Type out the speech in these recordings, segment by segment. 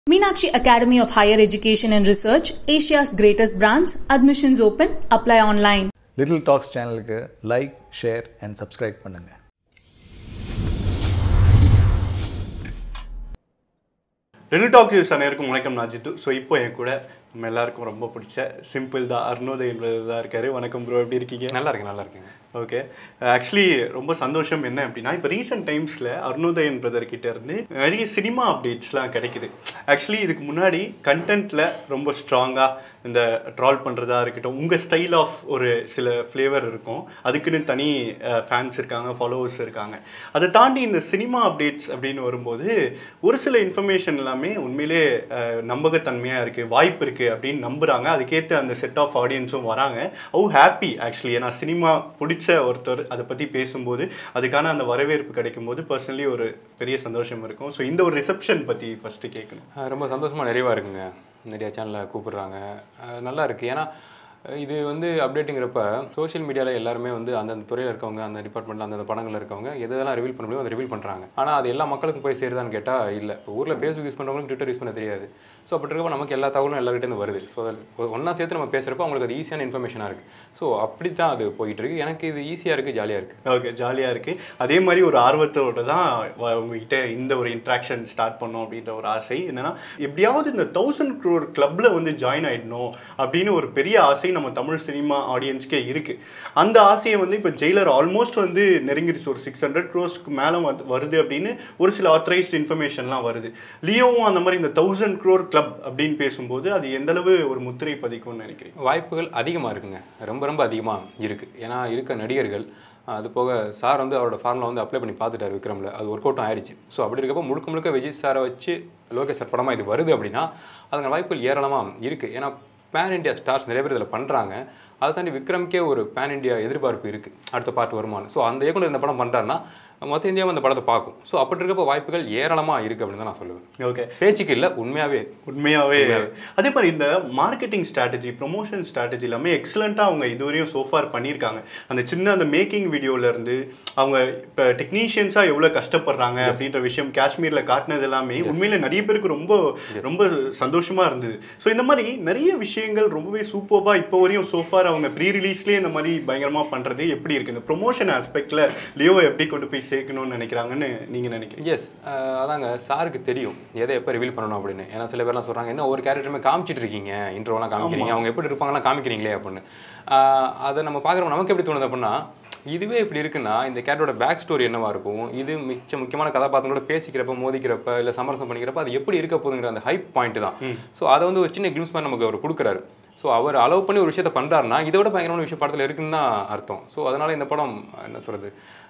Meenakshi Academy of Higher Education and Research, Asia's greatest brands. Admissions open. Apply online. Little talks சேனலுக்கு like share and subscribe பண்ணுங்கள் ரெண்டு talk news அனைவருக்கும் வணக்கம் நான் Jitu so இப்போ என் கூட நம்ம எல்லாருக்கும் ரொம்ப பிடிச்ச சிம்பிள் தான் அருணோதய் என்பது தான் இருக்காரு வணக்கம் ப்ரோ எப்படி இருக்கீங்க நல்லா இருக்கு நல்லா இருக்குங்க ஓகே ஆக்சுவலி ரொம்ப சந்தோஷம் என்ன அப்படின்னா இப்போ ரீசெண்ட் டைம்ஸில் அருணோதயன் பிரதர் கிட்ட இருந்து நிறைய சினிமா அப்டேட்ஸ்லாம் கிடைக்குது ஆக்சுவலி இதுக்கு முன்னாடி கண்டென்ட்டில் ரொம்ப ஸ்ட்ராங்காக இந்த ட்ரால் பண்ணுறதா இருக்கட்டும் உங்கள் ஸ்டைல் ஆஃப் ஒரு சில ஃப்ளேவர் இருக்கும் அதுக்குன்னு தனி ஃபேன்ஸ் இருக்காங்க ஃபாலோவர்ஸ் இருக்காங்க அதை தாண்டி இந்த சினிமா அப்டேட்ஸ் அப்படின்னு வரும்போது ஒரு சில இன்ஃபர்மேஷன் எல்லாமே உண்மையிலே அஹ், நம்பகத்தன்மையாக இருக்குது வாய்ப்பு இருக்குது அப்படின்னு நம்புகிறாங்க அதுக்கேற்ற அந்த செட் ஆஃப் ஆடியன்ஸும் வராங்க ஓ ஹாப்பி ஆக்சுவலி ஏன்னா சினிமா பிடிச்ச ஒருத்தர் அதை பற்றி பேசும்போது அதுக்கான அந்த வரவேற்பு கிடைக்கும்போது பர்சனலி ஒரு பெரிய சந்தோஷம் இருக்கும் ஸோ இந்த ஒரு ரிசப்ஷன் பற்றி ஃபஸ்ட்டு கேட்கணும் அஹ் ரொம்ப சந்தோஷமா நிறைவாக இருக்குங்க நிறைய சேனலில் கூப்பிடுறாங்க அஹ் நல்லா இருக்கு ஏன்னா அஹ் இது வந்து அப்டேட்டுங்கிறப்ப சோஷியல் மீடியாவில் எல்லாருமே வந்து அந்தந்த துறையில் இருக்கவங்க அந்த டிபார்ட்மெண்ட்டில் அந்தந்த படங்களில் இருக்கவங்க எதெல்லாம் ரிவீல் பண்ண முடியும் அதை ரிவீல் பண்ணுறாங்க ஆனால் அது எல்லா மக்களுக்கும் போய் சேருதான்னு கேட்டால் இல்லை இப்போ ஊரில் ஃபேஸ்புக் யூஸ் பண்ணுறவங்களுக்கு ட்விட்டர் யூஸ் பண்ண தெரியாது ஸோ அப்படி இருக்கப்ப நமக்கு எல்லா தகவலும் எல்லார்கிட்டேருந்து வருது ஸோ அதில் ஒன்றா சேர்த்து நம்ம பேசுகிறப்ப அவங்களுக்கு அது ஈஸியான இன்ஃபர்மேஷனாக இருக்குது ஸோ அப்படி தான் அது போயிட்டு இருக்கு எனக்கு இது ஈஸியாக இருக்குது ஜாலியாக இருக்குது ஓகே ஜாலியாக இருக்குது அதே மாதிரி ஒரு ஆர்வத்தோட தான் வ- உங்ககிட்ட இந்த ஒரு இன்ட்ராக்ஷன் ஸ்டார்ட் பண்ணோம் அப்படின்ற ஒரு ஆசை என்னன்னா எப்படியாவது இந்த தௌசண்ட் க்ரோர் கிளப்பில் வந்து ஜாயின் ஆயிடணும் அப்படின்னு ஒரு பெரிய ஆசை நம்ம தமிழ் சினிமா ஆடியன்ஸ்க்கே இருக்குது அந்த ஆசையை வந்து இப்போ ஜெயிலர் ஆல்மோஸ்ட் வந்து நெருங்கிடுச்சு ஒரு சிக்ஸ் ஹண்ட்ரட் க்ரோஸ்க்கு மேலே வருது அப்படின்னு ஒரு சில ஆத்தரைஸ்ட் இன்ஃபர்மேஷன்லாம் வருது லியோவும் அந்த மாதிரி இந்த தௌசண்ட் க்ரோர் கிளப் அப்படின்னு பேசும்போது அது எந்த அளவு ஒரு முத்திரை பதிக்கும்னு நினைக்கிறீங்க வாய்ப்புகள் அதிகமாக இருக்குங்க ரொம்ப ரொம்ப அதிகமாக இருக்குது ஏன்னா இருக்க நடிகர்கள் அஹ் அது போக சார் வந்து அவரோட ஃபார்முலா வந்து அப்ளை பண்ணி பார்த்துட்டாரு விக்ரமில் அது ஒர்க் அவுட்டும் ஆயிடுச்சு ஸோ அப்படி இருக்கப்போ முழுக்க முழுக்க விஜய் சாரை வச்சு லோகேஷ் சார் படமாக இது வருது அப்படின்னா அதுக்கான வாய்ப்புகள் ஏராளமாக இருக்குது ஏன்னா பேன் இண்டியா ஸ்டார்ஸ் நிறைய பேர் இதில் பண்ணுறாங்க அதை தாண்டி விக்ரம்க்கே ஒரு பேன் இண்டியா எதிர்பார்ப்பு இருக்குது அடுத்த பார்ட் வருமானு ஸோ அந்த இயக்குனர் இந்த படம் பண்ணுறாருன்னா மொத்த இந்தியாவும் அந்த படத்தை பார்க்கும் ஸோ அப்படி இருக்கப்போ வாய்ப்புகள் ஏராளமாக இருக்குது அப்படின்னு தான் நான் சொல்லுவேன் ஓகே பேச்சுக்கு இல்லை உண்மையாகவே உண்மையாவே அதே மாதிரி இந்த மார்க்கெட்டிங் ஸ்ட்ராட்டஜி ப்ரொமோஷன் ஸ்ட்ராட்டஜி எல்லாமே எக்ஸலண்ட்டாக அவங்க இதுவரையும் சோஃபார் பண்ணியிருக்காங்க அந்த சின்ன அந்த மேக்கிங் இருந்து அவங்க இப்போ டெக்னீஷியன்ஸாக எவ்வளோ கஷ்டப்படுறாங்க அப்படின்ற விஷயம் காஷ்மீரில் காட்டினது எல்லாமே உண்மையில நிறைய பேருக்கு ரொம்ப ரொம்ப சந்தோஷமா இருந்தது ஸோ இந்த மாதிரி நிறைய விஷயங்கள் ரொம்பவே சூப்பராக இப்போ வரையும் சோஃபார் அவங்க ப்ரீ ரிலீஸ்லேயே இந்த மாதிரி பயங்கரமாக பண்ணுறது எப்படி இருக்கு இந்த ப்ரொமோஷன் ஆஸ்பெக்டில் லியோவை எப்படி கொண்டு போய் சேர்க்கணும்னு நினைக்கிறாங்கன்னு நீங்கள் நினைக்கிறீங்க எஸ் அதாங்க சாருக்கு தெரியும் எதை எப்போ ரிவீல் பண்ணணும் அப்படின்னு ஏன்னா சில பேர்லாம் சொல்கிறாங்க என்ன ஒரு கேரக்டருமே காமிச்சிட்டு இருக்கீங்க இன்ட்ரோலாம் காமிக்கிறீங்க அவங்க எப்படி இருப்பாங்கலாம் காமிக்கிறீங்களே அப்படின்னு ஆஹ் அதை நம்ம பார்க்குறப்ப நமக்கு எப்படி தோணுது அப்படின்னா இதுவே இப்படி இருக்குன்னா இந்த கேரக்டரோட பேக் ஸ்டோரி என்னவா இருக்கும் இது மிச்ச முக்கியமான கதாபாத்திரங்களோட பேசிக்கிறப்ப மோதிக்கிறப்ப இல்லை சமரசம் பண்ணிக்கிறப்ப அது எப்படி இருக்க போகுதுங்கிற அந்த ஹைப் பாயிண்ட் தான் ஸோ அதை வந்து ஒரு சின்ன கிளிம்ஸ் மாதிரி நமக்கு அவர் கொடுக்குறாரு ஸோ அவர் அலோவ் பண்ணி ஒரு விஷயத்தை பண்ணுறாருன்னா இதை விட பயங்கரமான விஷயம் படத்தில் இருக்குன்னு தான் அர்த்தம் ஸோ அதனால இந்த படம் என்ன சொல்கிறது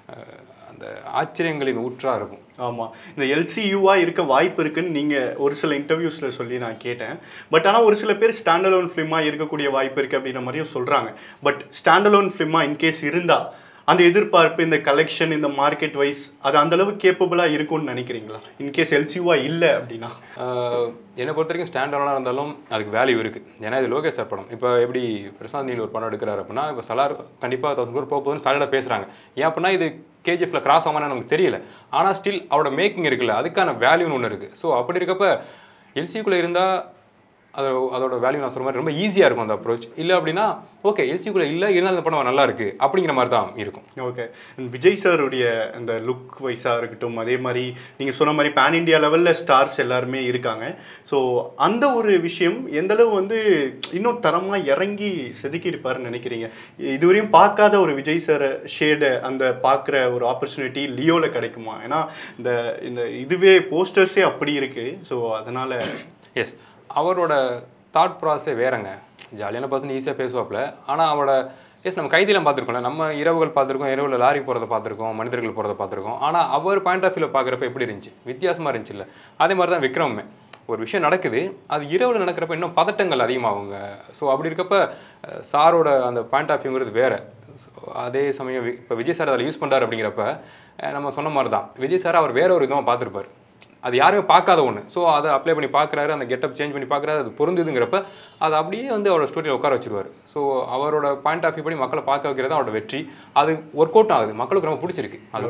அந்த ஆச்சரியங்களின் ஊற்றா இருக்கும் ஆமாம் இந்த எல்சியூவா இருக்க வாய்ப்பு இருக்குன்னு நீங்கள் ஒரு சில இன்டர்வியூஸில் சொல்லி நான் கேட்டேன் பட் ஆனால் ஒரு சில பேர் ஸ்டாண்டலோன் ஃபிலிமாக இருக்கக்கூடிய வாய்ப்பு இருக்குது அப்படின்ற மாதிரியும் சொல்கிறாங்க பட் ஸ்டாண்டலோன் ஃபிலிமாக இன்கேஸ் இருந்தால் அந்த எதிர்பார்ப்பு இந்த கலெக்ஷன் இந்த மார்க்கெட் வைஸ் அது அந்த அளவுக்கு கேப்பபிளாக இருக்கும்னு நினைக்கிறீங்களா இன்கேஸ் எல்சியூவா இல்லை அப்படின்னா ஆஹ் என்னை பொறுத்த வரைக்கும் ஸ்டாண்டர்டாக இருந்தாலும் அதுக்கு வேல்யூ இருக்குது ஏன்னா இது லோகேஷ் சார் படம் இப்போ எப்படி பிரசாந்த் நீல் ஒரு படம் எடுக்கிறாரு அப்படின்னா இப்போ சலார் கண்டிப்பாக தௌசண்ட் கோர் போக போகுதுன்னு சாலிடாக பேசுகிறாங்க ஏன் அப்படின்னா இது கேஜிஎஃப்ல கிராஸ் ஆகுமான்னு நமக்கு தெரியல ஆனால் ஸ்டில் அவரோட மேக்கிங் இருக்குல்ல அதுக்கான வேல்யூன்னு ஒன்று இருக்குது ஸோ அப்படி இருக்கப்ப எல்சிக்குள்ளே இருந்தால் அது அதோட வேல்யூ நான் சொல்ற மாதிரி ரொம்ப ஈஸியாக இருக்கும் அந்த அப்ரோச் இல்லை அப்படின்னா ஓகே எல்சிக்குள்ளே இல்லை இருந்தாலும் அந்த படம் நல்லா இருக்கு அப்படிங்கிற மாதிரி தான் இருக்கும் ஓகே விஜய் சாருடைய அந்த லுக் வைஸாக இருக்கட்டும் அதே மாதிரி நீங்கள் சொன்ன மாதிரி பேன் இண்டியா லெவலில் ஸ்டார்ஸ் எல்லாருமே இருக்காங்க ஸோ அந்த ஒரு விஷயம் எந்த அளவு வந்து இன்னும் தரமாக இறங்கி செதுக்கி இருப்பாருன்னு நினைக்கிறீங்க இதுவரையும் பார்க்காத ஒரு விஜய் சார் ஷேடை அந்த பார்க்குற ஒரு ஆப்பர்ச்சுனிட்டி லியோவில் கிடைக்குமா ஏன்னா இந்த இந்த இதுவே போஸ்டர்ஸே அப்படி இருக்குது ஸோ அதனால் எஸ் அவரோட தாட் ப்ராசஸே வேறங்க ஜாலியான பர்சன் ஈஸியாக பேசுவாப்புல ஆனால் அவரோட எஸ் நம்ம கைதிலாம் பார்த்துருக்கோம்ல நம்ம இரவுகள் பார்த்துருக்கோம் இரவுல லாரி போகிறத பார்த்துருக்கோம் மனிதர்கள் போகிறத பார்த்துருக்கோம் ஆனால் அவர் பாயிண்ட் ஆஃப் வியூவில் பார்க்குறப்ப எப்படி இருந்துச்சு வித்தியாசமாக இருந்துச்சு இல்லை அதே மாதிரி தான் விக்ரமுமே ஒரு விஷயம் நடக்குது அது இரவில் நடக்கிறப்ப இன்னும் பதட்டங்கள் அதிகமாகுங்க ஸோ அப்படி இருக்கப்ப அஹ், சாரோட அந்த பாயிண்ட் ஆஃப் வியூங்கிறது வேற So, அதே சமயம் இப்போ விஜய் சார் அதில் யூஸ் பண்ணுறாரு அப்படிங்கிறப்ப அஹ், நம்ம சொன்ன மாதிரி தான் விஜய் சார் அவர் வேற ஒரு விதமாக பார்த்துருப்பார் அது யாருமே பார்க்காத ஒன்று ஸோ அதை அப்ளை பண்ணி பார்க்குறாரு அந்த கெட்டப் சேஞ்ச் பண்ணி பார்க்குறாரு அது பொருந்துதுங்கிறப்ப அது அப்படியே வந்து அவரோட ஸ்டோரியில் உட்கார வச்சிருவார் ஸோ அவரோட பாயிண்ட் ஆஃப் வியூ படி மக்களை பார்க்க வைக்கிறது தான் அவரோட வெற்றி அது ஒர்க் அவுட் ஆகுது மக்களுக்கு ரொம்ப பிடிச்சிருக்கு அதுதான் விஷயம்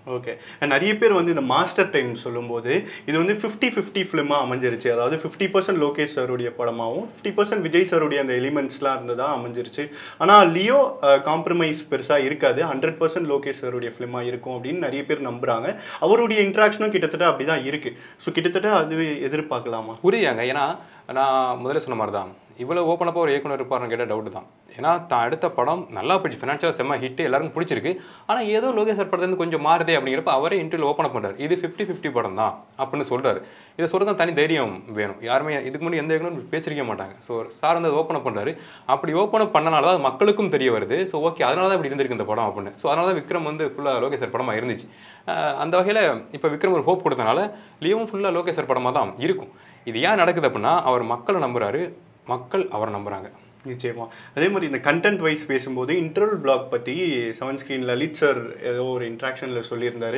ஓகே நிறைய பேர் வந்து இந்த மாஸ்டர் டைம் சொல்லும்போது இது வந்து ஃபிஃப்டி ஃபிஃப்டி ஃபிலிமாக அமைஞ்சிருச்சு அதாவது ஃபிஃப்டி பர்சன்ட் லோகேஷ் சாருடைய படமாகவும் ஃபிஃப்டி பர்சன்ட் விஜய் சாருடைய அந்த எலிமெண்ட்ஸ்லாம் இருந்ததா அமைஞ்சிருச்சு ஆனால் லியோ காம்ப்ரமைஸ் பெருசாக இருக்காது ஹண்ட்ரட் பர்சன்ட் லோகேஷ் சாருடைய ஃபிலிமாக இருக்கும் அப்படின்னு நிறைய பேர் நம்புறாங்க அவருடைய இன்ட்ராக்ஷனும் கிட்டத்தட்ட அப்படி தான் இருக்கு ஸோ கிட்டத்தட்ட அது எதிர்பார்க்கலாமா புரியுதாங்க ஏன்னா நான் முதல்ல சொன்ன மாதிரி தான் இவ்வளோ ஓப்பனப்பாக ஒரு இயக்குனர் இருப்பாருன்னு கேட்ட டவுட் தான் ஏன்னா தான் எடுத்த படம் நல்லா போயிடுச்சு ஃபினான்ஷியலாக செம்ம ஹிட் எல்லாருக்கும் பிடிச்சிருக்கு ஆனால் ஏதோ லோகேஷ் சார் படத்துலேருந்து கொஞ்சம் மாறுதே அப்படிங்கிறப்ப அவரே இன்டர்வியூ ஓப்பன் பண்ணுறாரு இது ஃபிஃப்டி ஃபிஃப்டி படம் தான் அப்படின்னு சொல்கிறாரு இதை சொல்கிறது தனி தைரியம் வேணும் யாருமே இதுக்கு முன்னாடி எந்த இயக்குனரும் பேசிருக்க மாட்டாங்க ஸோ சார் வந்து ஓப்பன் பண்ணுறாரு அப்படி ஓப்பன் பண்ணனால தான் அது மக்களுக்கும் தெரிய வருது ஸோ ஓகே அதனால தான் இப்படி இருந்திருக்கு இந்த படம் அப்படின்னு ஸோ அதனால தான் விக்ரம் வந்து ஃபுல்லாக லோகேஷ் சார் படமாக இருந்துச்சு அஹ் அந்த வகையில் இப்போ விக்ரம் ஒரு ஹோப் கொடுத்தனால லியோவும் ஃபுல்லாக லோகேஷ் சார் படமாக தான் இருக்கும் இது ஏன் நடக்குது அப்படின்னா அவர் மக்களை நம்புறாரு மக்கள் அவரை நம்புறாங்க நிச்சயமா அதே மாதிரி இந்த கண்டென்ட் வைஸ் பேசும்போது இன்டர்வல் பிளாக் பற்றி செவன் ஸ்க்ரீன் லலித் சார் ஏதோ ஒரு இன்ட்ராக்ஷனில் சொல்லியிருந்தாரு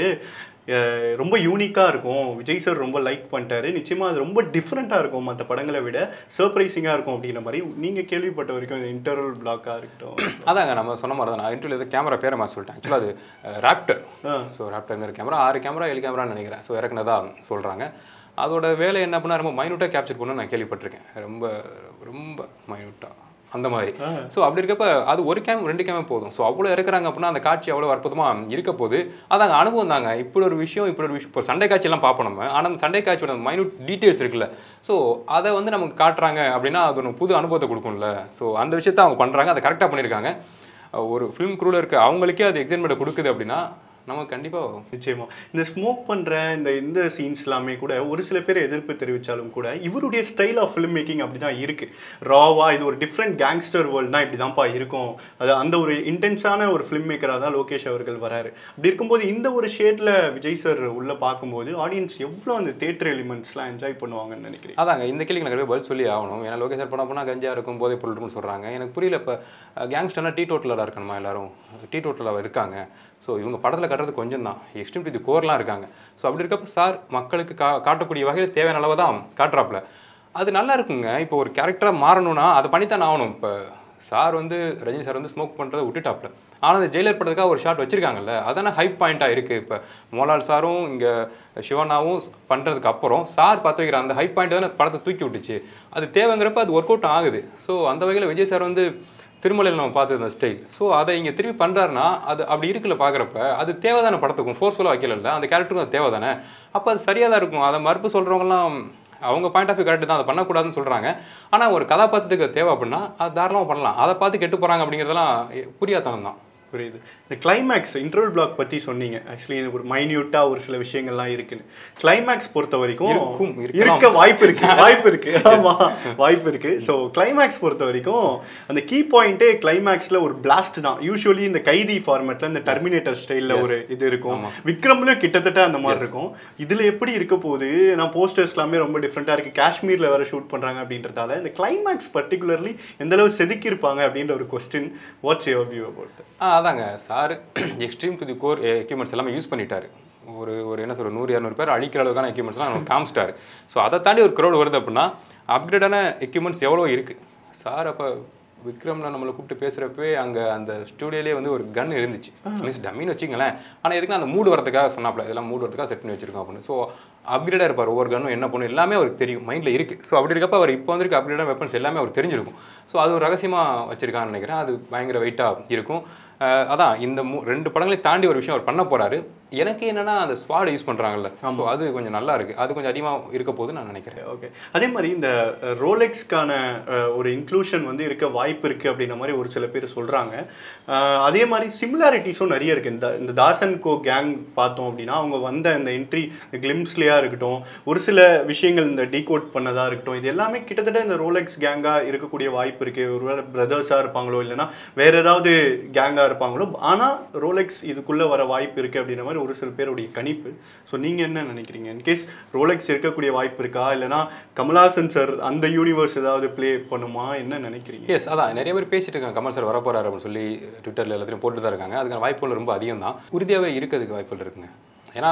அஹ் ரொம்ப யூனிக்காக இருக்கும் விஜய் சார் ரொம்ப லைக் பண்ணிட்டாரு நிச்சயமாக அது ரொம்ப டிஃப்ரெண்ட்டாக இருக்கும் மற்ற படங்களை விட சர்ப்ரைசிங்காக இருக்கும் அப்படிங்கிற மாதிரி நீங்கள் கேள்விப்பட்ட வரைக்கும் இந்த இன்டர்வல் பிளாக்காக இருக்கட்டும் அதாங்க நம்ம சொன்ன மாதிரி தான் நான் இன்டர்வியூ கேமரா பேரை மாதிரி சொல்லிட்டேன் ஆக்சுவலாக அது ராப்டர் ஸோ ராப்டர்ங்கிற கேமரா ஆறு கேமரா ஏழு கேமரான்னு நினைக்கிறேன் ஸோ இறக்குனதா சொல்கிறாங்க அதோட வேலை என்ன பண்ணால் ரொம்ப மைனூட்டாக கேப்சர் பண்ணணும்னு நான் கேள்விப்பட்டிருக்கேன் ரொம்ப ரொம்ப மைனூட்டாக அந்த மாதிரி ஸோ அப்படி இருக்கப்ப அது ஒரு கேம் ரெண்டு கேமே போதும் ஸோ அவ்வளோ இறக்குறாங்க அப்படின்னா அந்த காட்சி அவ்வளோ அற்புதமாக இருக்க போது அதாங்க அனுபவம் தாங்க இப்படி ஒரு விஷயம் இப்படி ஒரு விஷயம் இப்போ சண்டை காட்சியெல்லாம் பார்ப்போம் நம்ம ஆனால் அந்த சண்டை காட்சியோட மைனூட் டீட்டெயில்ஸ் இருக்குல்ல ஸோ அதை வந்து நமக்கு காட்டுறாங்க அப்படின்னா அது ஒரு புது அனுபவத்தை கொடுக்கும்ல ஸோ அந்த விஷயத்த அவங்க பண்ணுறாங்க அதை கரெக்டாக பண்ணியிருக்காங்க ஒரு ஃபிலிம் குரூவில் இருக்க அவங்களுக்கே அது எக்ஸைட்மெண்ட் கொடுக்குது அப்படின்னா நமக்கு கண்டிப்பாக நிச்சயமா இந்த ஸ்மோக் பண்ற இந்த இந்த சீன்ஸ் எல்லாமே கூட ஒரு சில பேர் எதிர்ப்பு தெரிவித்தாலும் கூட இவருடைய ஸ்டைல் ஆஃப் ஃபிலிம் மேக்கிங் அப்படி தான் இருக்கு ராவா இது ஒரு டிஃப்ரெண்ட் கேங்ஸ்டர் வேர்ல்ட்னா இப்படி தான்ப்பா இருக்கும் அது அந்த ஒரு இன்டென்ஸான ஒரு ஃபிலிம் மேக்கராக தான் லோகேஷ் அவர்கள் வராரு அப்படி இருக்கும்போது இந்த ஒரு ஷேட்ல விஜய் சார் உள்ள பார்க்கும்போது ஆடியன்ஸ் எவ்வளோ அந்த தேட்டர் எலிமெண்ட்ஸ்லாம் என்ஜாய் பண்ணுவாங்கன்னு நினைக்கிறேன் அதாங்க இந்த கேள்விக்கு நிறைய பதில் சொல்லி ஆகணும் ஏன்னா லோகேஷ் சார் படம் போனால் கஞ்சா இருக்கும் போதை பொருள் இருக்கும்னு சொல்கிறாங்க எனக்கு புரியல இப்போ கேங்ஸ்டர்னா டீ டோட்டலாக இருக்கணுமா எல்லாரும் டீ டோட்டலாக இருக்காங்க ஸோ இவங்க படத்தில் கட்டுறது கொஞ்சம் தான் எக்ஸ்ட்ரீம் இது கோர்லாம் இருக்காங்க ஸோ அப்படி இருக்கப்ப சார் மக்களுக்கு கா காட்டக்கூடிய வகையில் தேவையான அளவு தான் காட்டுறாப்புல அது நல்லா இருக்குங்க இப்போ ஒரு கேரக்டராக மாறணும்னா அதை பண்ணித்தானே ஆகணும் இப்போ சார் வந்து ரஜினி சார் வந்து ஸ்மோக் பண்ணுறதை விட்டுட்டாப்ல ஆனால் அந்த ஜெயிலர் படத்துக்காக ஒரு ஷாட் வச்சிருக்காங்கல்ல அதானே ஹைப் பாயிண்ட்டாக இருக்குது இப்போ மோலால் சாரும் இங்கே சிவனாவும் பண்ணுறதுக்கு அப்புறம் சார் பார்த்து வைக்கிற அந்த ஹைப் பாயிண்ட் தானே படத்தை தூக்கி விட்டுச்சு அது தேவைங்கிறப்ப அது ஒர்க் அவுட் ஆகுது ஸோ அந்த வகையில் விஜய் சார் வந்து திருமலையில் நம்ம பார்த்தது அந்த ஸ்டைல் ஸோ அதை இங்கே திருப்பி பண்ணுறாருனா அது அப்படி இருக்குல்ல பார்க்குறப்ப அது தேவைதான படத்துக்கும் ஃபோர்ஸ்ஃபுல்லாக வைக்கல அந்த கேரக்டருக்கும் அது தேவை தானே அப்போ அது சரியாக தான் இருக்கும் அதை மறுப்பு சொல்கிறவங்கலாம் அவங்க பாயிண்ட் ஆஃப் வியூ கரெக்ட் தான் அதை பண்ணக்கூடாதுன்னு சொல்கிறாங்க ஆனால் ஒரு கதாபாத்திரத்துக்கு தேவை அப்படின்னா அது தாராளமாக பண்ணலாம் அதை பார்த்து கெட்டு போகிறாங்க அப்படிங்கிறதெல்லாம் புரியாதனம் தான் புரியுது இந்த கிளைமேக்ஸ் இன்டர்வல் பிளாக் பற்றி சொன்னீங்க ஆக்சுவலி இது ஒரு மைன்யூட்டா ஒரு சில விஷயங்கள்லாம் இருக்குன்னு கிளைமேக்ஸ் பொறுத்த வரைக்கும் இருக்கும், இருக்கலாம். இருக்க வாய்ப்பு இருக்கு வாய்ப்பு இருக்கு ஆமா வாய்ப்பு இருக்கு ஸோ கிளைமேக்ஸ் பொறுத்த வரைக்கும் அந்த கீ பாயிண்ட்டே கிளைமேக்ஸ்ல ஒரு பிளாஸ்ட் தான் யூஸ்வலி இந்த கைதி ஃபார்மேட்ல இந்த டெர்மினேட்டர் ஸ்டைல்ல ஒரு இது இருக்கும் விக்ரம்லயும் கிட்டத்தட்ட அந்த மாதிரி இருக்கும் இதுல எப்படி இருக்க போகுது நான் போஸ்டர்ஸ் எல்லாமே ரொம்ப டிஃப்ரெண்டா இருக்கு காஷ்மீர்ல வேற ஷூட் பண்றாங்க அப்படின்றதால இந்த கிளைமேக்ஸ் பர்டிகுலர்லி எந்த அளவு செதுக்கி இருப்பாங்க அப்படின்ற ஒரு question what's your view about ah அதாங்க sir extreme to the core equipments எல்லாமே யூஸ் பண்ணிட்டாரு ஒரு ஒரு என்ன சொல்ற நூறு இரநூறு பேர் அழிக்கிற அளவுக்கான எக்யூப்மெண்ட்ஸ்லாம் நம்ம காமிச்சிட்டாரு ஸோ அதை தாண்டி ஒரு க்ரௌட் வருது அப்படின்னா அப்கிரேடான எக்யூப்மெண்ட்ஸ் எவ்வளோ இருக்குது சார் அப்போ விக்ரம்ல நம்மளை கூப்பிட்டு பேசுகிறப்பவே அங்கே அந்த ஸ்டூடியோலேயே வந்து ஒரு கன் இருந்துச்சு மீன்ஸ் டம்மின்னு வச்சுங்களேன் ஆனால் எதுக்குன்னா அந்த மூடு வரதுக்காக சொன்னாப்ல இதெல்லாம் மூடு வரதுக்காக செட் பண்ணி வச்சிருக்கோம் அப்படின்னு ஸோ அப்கிரேடாக இருப்பார் ஒவ்வொரு கன்னும் என்ன பண்ணும் எல்லாமே அவருக்கு தெரியும் மைண்டில் இருக்குது ஸோ அப்படி இருக்கப்ப அவர் இப்போ வந்திருக்க அப்கிரேடான வெப்பன்ஸ் எல்லாமே அவர் தெரிஞ்சிருக்கும் ஸோ அது ஒரு ரகசியமாக வச்சிருக்கான்னு நினைக்கிறேன் அது பயங்கர வெயிட்டாக இருக்கும் அஹ் அதான் இந்த மூ ரெண்டு படங்களையும் தாண்டி ஒரு விஷயம் அவர் பண்ண போறாரு எனக்கு என்னன்னா அந்த ஸ்வாட் யூஸ் பண்றாங்கல்ல ஸோ அது கொஞ்சம் நல்லா இருக்கு அது கொஞ்சம் அதிகமாக இருக்க போகுது நான் நினைக்கிறேன் ஓகே அதே மாதிரி இந்த ரோலெக்ஸ்க்கான ஒரு இன்க்ளூஷன் வந்து இருக்க வாய்ப்பு இருக்கு அப்படின்ற மாதிரி ஒரு சில பேர் சொல்றாங்க அஹ், அதே மாதிரி சிமிலாரிட்டிஸும் நிறைய இருக்கு இந்த இந்த தாசன் கோ கேங் பார்த்தோம் அப்படின்னா அவங்க வந்த இந்த என்ட்ரி கிளிம்ஸ்லேயா இருக்கட்டும் ஒரு சில விஷயங்கள் இந்த டீகோட் பண்ணதா இருக்கட்டும் இது எல்லாமே கிட்டத்தட்ட இந்த ரோலெக்ஸ் கேங்கா இருக்கக்கூடிய வாய்ப்பு இருக்கு ஒருவேளை பிரதர்ஸா இருப்பாங்களோ இல்லைன்னா வேற ஏதாவது கேங்கா இருப்பாங்களோ ஆனா ரோலெக்ஸ் இதுக்குள்ள வர வாய்ப்பு இருக்கு அப்படின்ற மாதிரி ஒரு சில பேருடைய கணிப்பு ஸோ நீங்க என்ன நினைக்கிறீங்க இன்கேஸ் ரோலெக்ஸ் இருக்கக்கூடிய வாய்ப்பு இருக்கா இல்லைன்னா கமல்ஹாசன் சார் அந்த யூனிவர்ஸ் ஏதாவது ப்ளே பண்ணுமா என்ன நினைக்கிறீங்க எஸ் அதான் நிறைய பேர் பேசிட்டு இருக்காங்க கமல் சார் வரப்போறாரு அப்படின்னு சொல்லி ட்விட்டர்ல எல்லாத்தையும் போட்டு தான் இருக்காங்க அதுக்கான வாய்ப்புகள் ரொம்ப அதிகம் தான் உறுதியாகவே இருக்கிறதுக்கு வாய்ப்புகள் இருக்குங்க ஏன்னா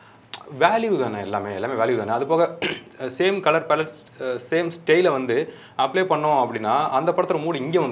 வேல்யூ தானே எல்லாமே எல்லாமே வேல்யூ தானே அது போக சேம் கலர் பேலட் சேம் ஸ்டைலை வந்து அப்ளை பண்ணோம் அப்படின்னா அந்த படத்தோட மூடு இங்கே வந்துடும்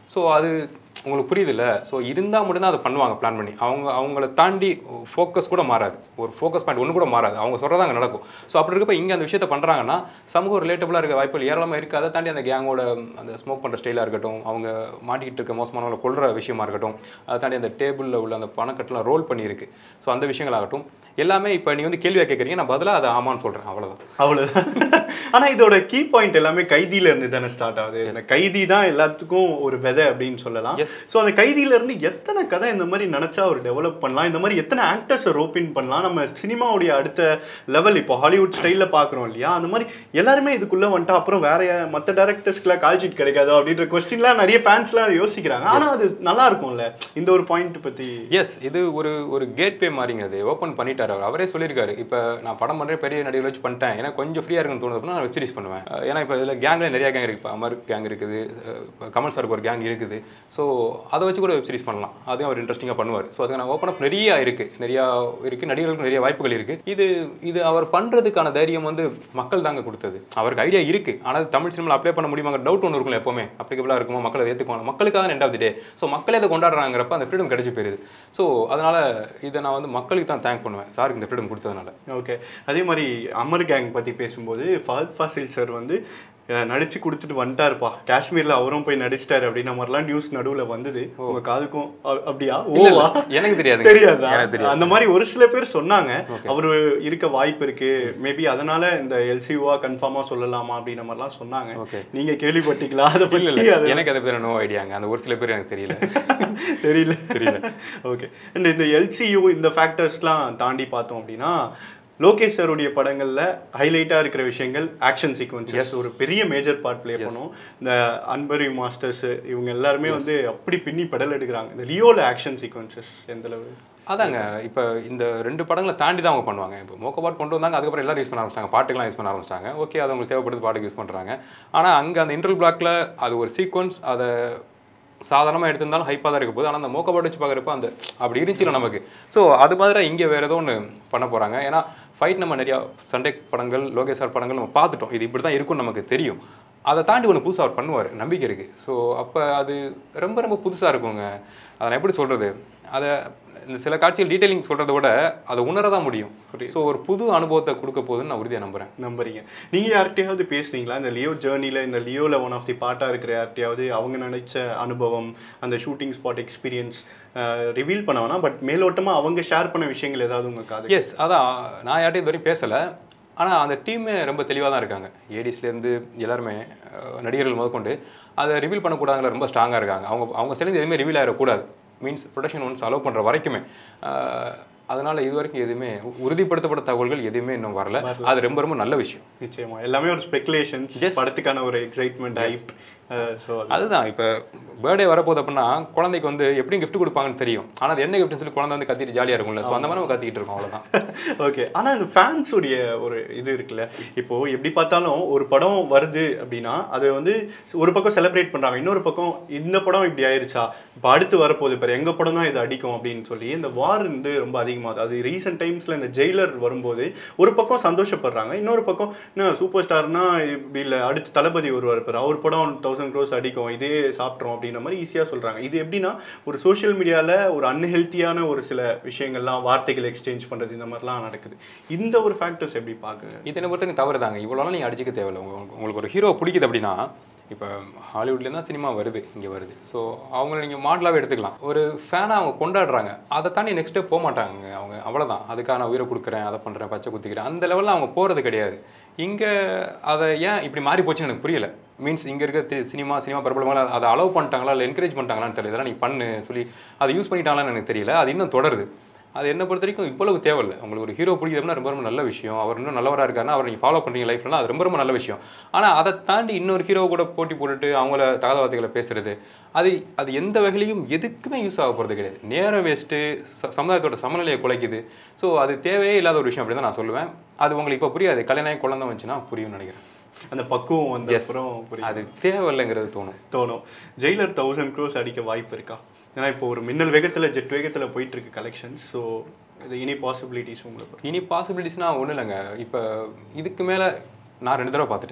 ஸோ அது உங்களுக்கு புரியுதுல்ல ஸோ இருந்தால் மட்டும்தான் அதை பண்ணுவாங்க பிளான் பண்ணி அவங்க அவங்கள தாண்டி ஃபோக்கஸ் கூட மாறாது ஒரு ஃபோக்கஸ் பாயிண்ட் ஒன்று கூட மாறாது அவங்க சொல்கிறது அங்கே நடக்கும் ஸோ அப்படி இருக்கப்ப இங்கே அந்த விஷயத்தை பண்ணுறாங்கன்னா சமூகம் ரிலேட்டபுளாக இருக்க வாய்ப்புகள் ஏராளமாக இருக்குது அதை தாண்டி அந்த கேங்கோட அந்த ஸ்மோக் பண்ணுற ஸ்டைலாக இருக்கட்டும் அவங்க மாட்டிக்கிட்டு இருக்க மோசமானவங்களை கொள்கிற விஷயமா இருக்கட்டும் அதை தாண்டி அந்த டேபிளில் உள்ள அந்த பணக்கட்டெலாம் ரோல் பண்ணியிருக்கு ஸோ அந்த விஷயங்களாகட்டும் எல்லாமே இப்போ நீ வந்து கேள்வியாக கேட்குறீங்க நான் பதிலாக அதை ஆமான்னு சொல்கிறேன் அவ்வளோதான் அவ்வளவுதான் ஆனா இதோட கீ பாயிண்ட் எல்லாமே கைதியில இருந்து தானே ஸ்டார்ட் ஆகுது இந்த கைதி தான் எல்லாத்துக்கும் ஒரு விதை அப்படின்னு சொல்லலாம் Yes. சோ அந்த கைதியில இருந்து எத்தனை கதை இந்த மாதிரி நினைச்சா ஒரு டெவலப் பண்ணலாம் இந்த மாதிரி எத்தனை ஆக்டர்ஸை ரோப்பின் பண்ணலாம் நம்ம சினிமாவுடைய அடுத்த லெவல் இப்போ ஹாலிவுட் ஸ்டைல்ல பாக்குறோம் இல்லையா அந்த மாதிரி எல்லாருமே இதுக்குள்ள வந்துட்டா அப்புறம் வேற மத்த டேரக்டர்ஸ்க்குலாம் கால் ஷீட் கிடைக்காதோ அப்படின்ற கொஸ்டின்லாம் நிறைய ஃபேன்ஸ்லாம் யோசிக்கிறாங்க ஆனா அது நல்லா இருக்கும்ல இந்த ஒரு பாயிண்ட் பத்தி எஸ் இது ஒரு ஒரு கேட்வே மாதிரிங்க அது ஓப்பன் பண்ணிட்டார் அவர் அவரே சொல்லியிருக்காரு இப்போ நான் படம் பண்ணுறேன் பெரிய நடிகர் வச்சு பண்ணிட்டேன் ஏன்னா கொஞ்சம் ஃப்ரீயாக இருக்குன்னு தோணுது அப்படின்னா நான் வெப் சீரிஸ் பண்ணுவேன் அஹ் ஏன்னா இப்போ இதில் கேங்ல நிறைய கேங் இருக்குது இப்போ அமர் கேங் இருக்குது அஹ் இப்போ கமல் சாருக்கு ஒரு கேங் இருக்குது ஸோ அதை வச்சு கூட வெப் சீரிஸ் பண்ணலாம் அதையும் அவர் இன்ட்ரெஸ்டிங்காக பண்ணுவார் ஸோ அதுக்கு நான் ஓப்பன் அப் நிறைய இருக்குது நிறையா இருக்குது நடிகர்களுக்கு நிறைய வாய்ப்புகள் இருக்குது இது இது அவர் பண்ணுறதுக்கான தைரியம் வந்து மக்கள் தாங்க கொடுத்தது அவருக்கு ஐடியா இருக்குது ஆனால் தமிழ் சினிமாவில் அப்ளை பண்ண முடியுமாங்க டவுட் ஒன்று இருக்கும்ல எப்போவுமே அப்ளிகபிளாக இருக்குமா மக்களை அதை ஏற்றுக்குவாங்க மக்களுக்காக end of the day so மக்களே அதை கொண்டாடுறாங்கிறப்ப அந்த ஃப்ரீடம் கிடைச்சி போயிருது ஸோ அதனால் இதை நான் வந்து மக்களுக்கு தான் தேங்க் பண்ணுவேன் சாருக்கு இந்த ஃப்ரீடம் கொடுத்ததுனால ஓகே அதே மாதிரி அமர் கேங் பற்றி பேசும்போது ஃபஹத் ஃபாசில் சார் வந்து அஹ், நடிச்சு கொடுத்துட்டு வந்துட்டாருப்பா காஷ்மீர்ல அவரும் போய் நடிச்சிட்டாரு அப்படின்ற மாதிரிலாம் நியூஸ் நடுவுல வந்தது உங்க காதுக்கும் அ- அப்படியா இல்ல, இல்ல. ஓவா எனக்கு தெரியாதுங்க. தெரியாதா எனக்கு தெரியாது. அந்த மாதிரி ஒரு சில பேர் சொன்னாங்க அவரு இருக்க வாய்ப்பு இருக்கு மேபி அதனால இந்த எல்சிஓவா கன்ஃபார்மா சொல்லலாமா அப்படின்ற மாதிரிலாம் சொன்னாங்க Okay. நீங்க கேள்விப்பட்டீங்களா அதை இல்ல பத்தி இல்ல அது எனக்கு அதை பற்றி நோ ஐடியாங்க அந்த ஒரு சில பேர் எனக்கு தெரியல தெரியல தெரியல. ஓகே அண்ட் இந்த எல்சியூ இந்த ஃபேக்டர்ஸ்லாம் தாண்டி பார்த்தோம் அப்படின்னா லோகேஷ் சாருடைய படங்கள்ல ஹைலைட்டா இருக்கிற விஷயங்கள் ஆக்ஷன் சீக்வன்சஸ் ஒரு பெரிய மேஜர் பார்ட் ப்ளே பண்ணும் இந்த அன்பரி மாஸ்டர்ஸ் இவங்க எல்லாருமே வந்து அப்படி பின்னி பெடல் எடுக்கிறாங்க இந்த லியோல ஆக்ஷன் சீக்வன்சஸ் எந்த அளவு அதாங்க இப்போ இந்த ரெண்டு படங்களை தாண்டி தான் அவங்க பண்ணுவாங்க இப்போ மோக்கபாட் கொண்டு வந்தாங்க அதுக்கப்புறம் எல்லாரும் யூஸ் பண்ண ஆரம்பிச்சாங்க பாட்டுக்கெல்லாம் யூஸ் பண்ண ஆரம்பிச்சிட்டாங்க ஓகே அது அவங்களுக்கு தேவைப்படுது பாட்டுக்கு யூஸ் பண்ணுறாங்க ஆனால் அங்கே அந்த இன்டர்வல் பிளாக்ல அது ஒரு சீக்வன்ஸ் அதை சாதாரணமாக எடுத்திருந்தாலும் ஹைப்பாக தான் இருக்க போகுது ஆனால் அந்த மோக்கபாட் வச்சு பார்க்குறப்ப அந்த அப்படி இருந்துச்சுல நமக்கு ஸோ அது மாதிரி இங்கே வேறு ஏதோ ஒன்று பண்ண போகிறாங்க ஏன்னா ஃபைட் நம்ம நிறையா சண்டே படங்கள் லோகேஷ் சார் படங்கள் நம்ம பார்த்துட்டோம் இது இப்படி தான் இருக்கும்னு நமக்கு தெரியும் அதை தாண்டி ஒன்று புதுசாக அவர் பண்ணுவார் நம்பிக்கை இருக்குது ஸோ அப்போ அது ரொம்ப ரொம்ப புதுசாக இருக்குங்க அதை நான் எப்படி சொல்கிறது அதை இந்த சில காட்சிகள் டீட்டெயிலிங் சொல்கிறத விட அதை உணர தான் முடியும் ஸோ ஒரு புது அனுபவத்தை கொடுக்க போகுதுன்னு நான் உறுதியாக நம்புகிறேன் நம்புறீங்க நீங்க யார்கிட்டயாவது பேசுனீங்களா இந்த லியோ ஜேர்னில இந்த லியோல ஒன் ஆஃப் தி பார்ட்டா இருக்கிற யார்கிட்டயாவது அவங்க நினைச்ச அனுபவம் அந்த ஷூட்டிங் ஸ்பாட் எக்ஸ்பீரியன்ஸ் ரிவீல் பண்ண வேணாம் பட் மேலோட்டமா அவங்க ஷேர் பண்ண விஷயங்கள் ஏதாவது உங்க காது எஸ் அதான் நான் யார்ட்டையும் இது வரையும் பேசலை ஆனால் அந்த டீமே ரொம்ப தெளிவாக தான் இருக்காங்க ஏடிஸ்லேருந்து எல்லாருமே அஹ், நடிகர்கள் முதற்கொண்டு அதை ரிவீல் பண்ணக்கூடாதுல ரொம்ப ஸ்ட்ராங்காக இருக்காங்க அவங்க அவங்க சேர்ந்து எதுவுமே ரிவீல் ஆகிடக்கூடாது மீன்ஸ் ப்ரொடக்ஷன் ஒன்ஸ் அலோவ் பண்ணுற வரைக்குமே அஹ், அதனால இது வரைக்கும் எதுவுமே உ- உறுதிப்படுத்தப்பட்ட தகவல்கள் எதுவுமே இன்னும் வரல அது ரொம்ப ரொம்ப நல்ல விஷயம் நிச்சயமா எல்லாமே ஒரு ஸ்பெகுலேஷன்ஸ் Yes. படத்துக்கான ஒரு எக்ஸைட்மெண்ட் ஹைப் ஸோ அதுதான் இப்போ பர்த்டே வரப்போகுது அப்படின்னா குழந்தைக்கு வந்து எப்படி gift கொடுப்பாங்கன்னு தெரியும் ஆனால் அது என்ன கிஃப்ட்னு சொல்லி குழந்தை வந்து கத்திட்டு ஜாலியாக இருக்கும்ல ஸோ அந்த மாதிரி நம்ம கத்திக்கிட்டு இருக்கோம் அவ்வளோதான் ஓகே ஆனா இந்த ஃபேன்ஸ் உடைய ஒரு இது இருக்குல்ல இப்போ எப்படி பார்த்தாலும் ஒரு படம் வருது அப்படின்னா அது வந்து ஒரு பக்கம் செலிப்ரேட் பண்றாங்க இன்னொரு பக்கம் இந்த படம் இப்படி ஆயிருச்சா இப்போ அடுத்து வரப்போகுது இப்போ எங்க படம் தான் இது அடிக்கும் அப்படின்னு சொல்லி இந்த வார் வந்து ரொம்ப அதிகமாகுது அது ரீசெண்ட் டைம்ஸ்ல இந்த ஜெயிலர் வரும்போது ஒரு பக்கம் சந்தோஷப்படுறாங்க இன்னொரு பக்கம் என்ன சூப்பர் ஸ்டார்னா இப்படி இல்லை அடுத்து தளபதி ஒருவர் பாரு அவர் படம் தௌசண்ட் க்ரோஸ் அடிக்கும் இதே சாப்பிட்றோம் அப்படின்ற மாதிரி ஈஸியாக சொல்றாங்க இது எப்படின்னா ஒரு சோஷியல் மீடியால ஒரு அன்ஹெல்த்தியான ஒரு சில விஷயங்கள்லாம் வார்த்தைகள் எக்ஸ்சேஞ்ச் பண்றது இந்த மாதிரிலாம் நடக்குது இந்த ஒரு ஃபேக்டர்ஸ் எப்படி பார்க்குங்க இது என்ன பொறுத்தவரைக்கும் தவறு தாங்க இவ்வளோலாம் நீங்கள் அடிச்சிக்க தேவையில்லை உங்களுக்கு உங்களுக்கு ஒரு ஹீரோ பிடிக்குது அப்படின்னா இப்போ ஹாலிவுட்லேருந்து தான் சினிமா வருது இங்கே வருது ஸோ அவங்கள நீங்கள் மாடலாகவே எடுத்துக்கலாம் ஒரு ஃபேனை அவங்க கொண்டாடுறாங்க அதை தாண்டி நெக்ஸ்ட் போக மாட்டாங்க அவங்க அவ்வளோதான் அதுக்காக நான் உயிரை கொடுக்குறேன் அதை பண்ணுறேன் பச்சை குத்திக்கிறேன் அந்த லெவலில் அவங்க போகிறது கிடையாது இங்கே அதை ஏன் இப்படி மாறி போச்சுன்னு எனக்கு புரியல மீன்ஸ் இங்கே இருக்க தி- சினிமா சினிமா பிரபலமாக அதை அலோவ் பண்ணிட்டாங்களா இல்லை என்கரேஜ் பண்ணிட்டாங்களான்னு தெரியல இதெல்லாம் நீ பண்ணு சொல்லி அதை யூஸ் பண்ணிட்டாங்களான்னு எனக்கு தெரியல அது இன்னும் தொடருது அது என்ன பொறுத்த வரைக்கும் இவ்வளவு தேவையில்லை உங்களுக்கு ஒரு ஹீரோ பிடிக்கிறதுனா ரொம்ப ரொம்ப நல்ல விஷயம் அவர் இன்னும் நல்லவராக இருக்காருன்னா அவர் நீங்கள் ஃபாலோ பண்ணுறீங்க லைஃப்லாம் அது ரொம்ப ரொம்ப நல்ல விஷயம் ஆனால் அதை தாண்டி இன்னொரு ஹீரோ கூட போட்டி போட்டுட்டு அவங்கள தகாத வார்த்தைகளை பேசுறது அது அது எந்த வகையிலையும் எதுக்குமே யூஸ் ஆக போகிறது கிடையாது நேரம் வேஸ்ட்டு சமுதாயத்தோட சமநிலையை குலைக்குது ஸோ அது தேவையே இல்லாத ஒரு விஷயம் அப்படின்னு தான் நான் சொல்லுவேன் அது உங்களுக்கு இப்போ புரியாது கல்யாணம் குழந்தை வந்துச்சுன்னா புரியும்னு நினைக்கிறேன் அந்த பக்குவம் வந்த Yes. அப்புறம் புரியுது. அது தேவையில்லைங்கிறது தோணும் தோணும் ஜெயிலர் தௌசண்ட் க்ரோஸ் அடிக்க வாய்ப்பு இருக்கா ஏன்னா இப்போ ஒரு மின்னல் வேகத்துல ஜெட் வேகத்துல போயிட்டு இருக்கு கலெக்ஷன் ஸோ இது இனி பாசிபிலிட்டிஸ் உங்களுக்கு இனி பாசிபிலிட்டிஸ்னா ஒன்றும் இல்லைங்க இப்போ இதுக்கு மேலே நான் ரெண்டு தடவை பார்த்துட்டேன்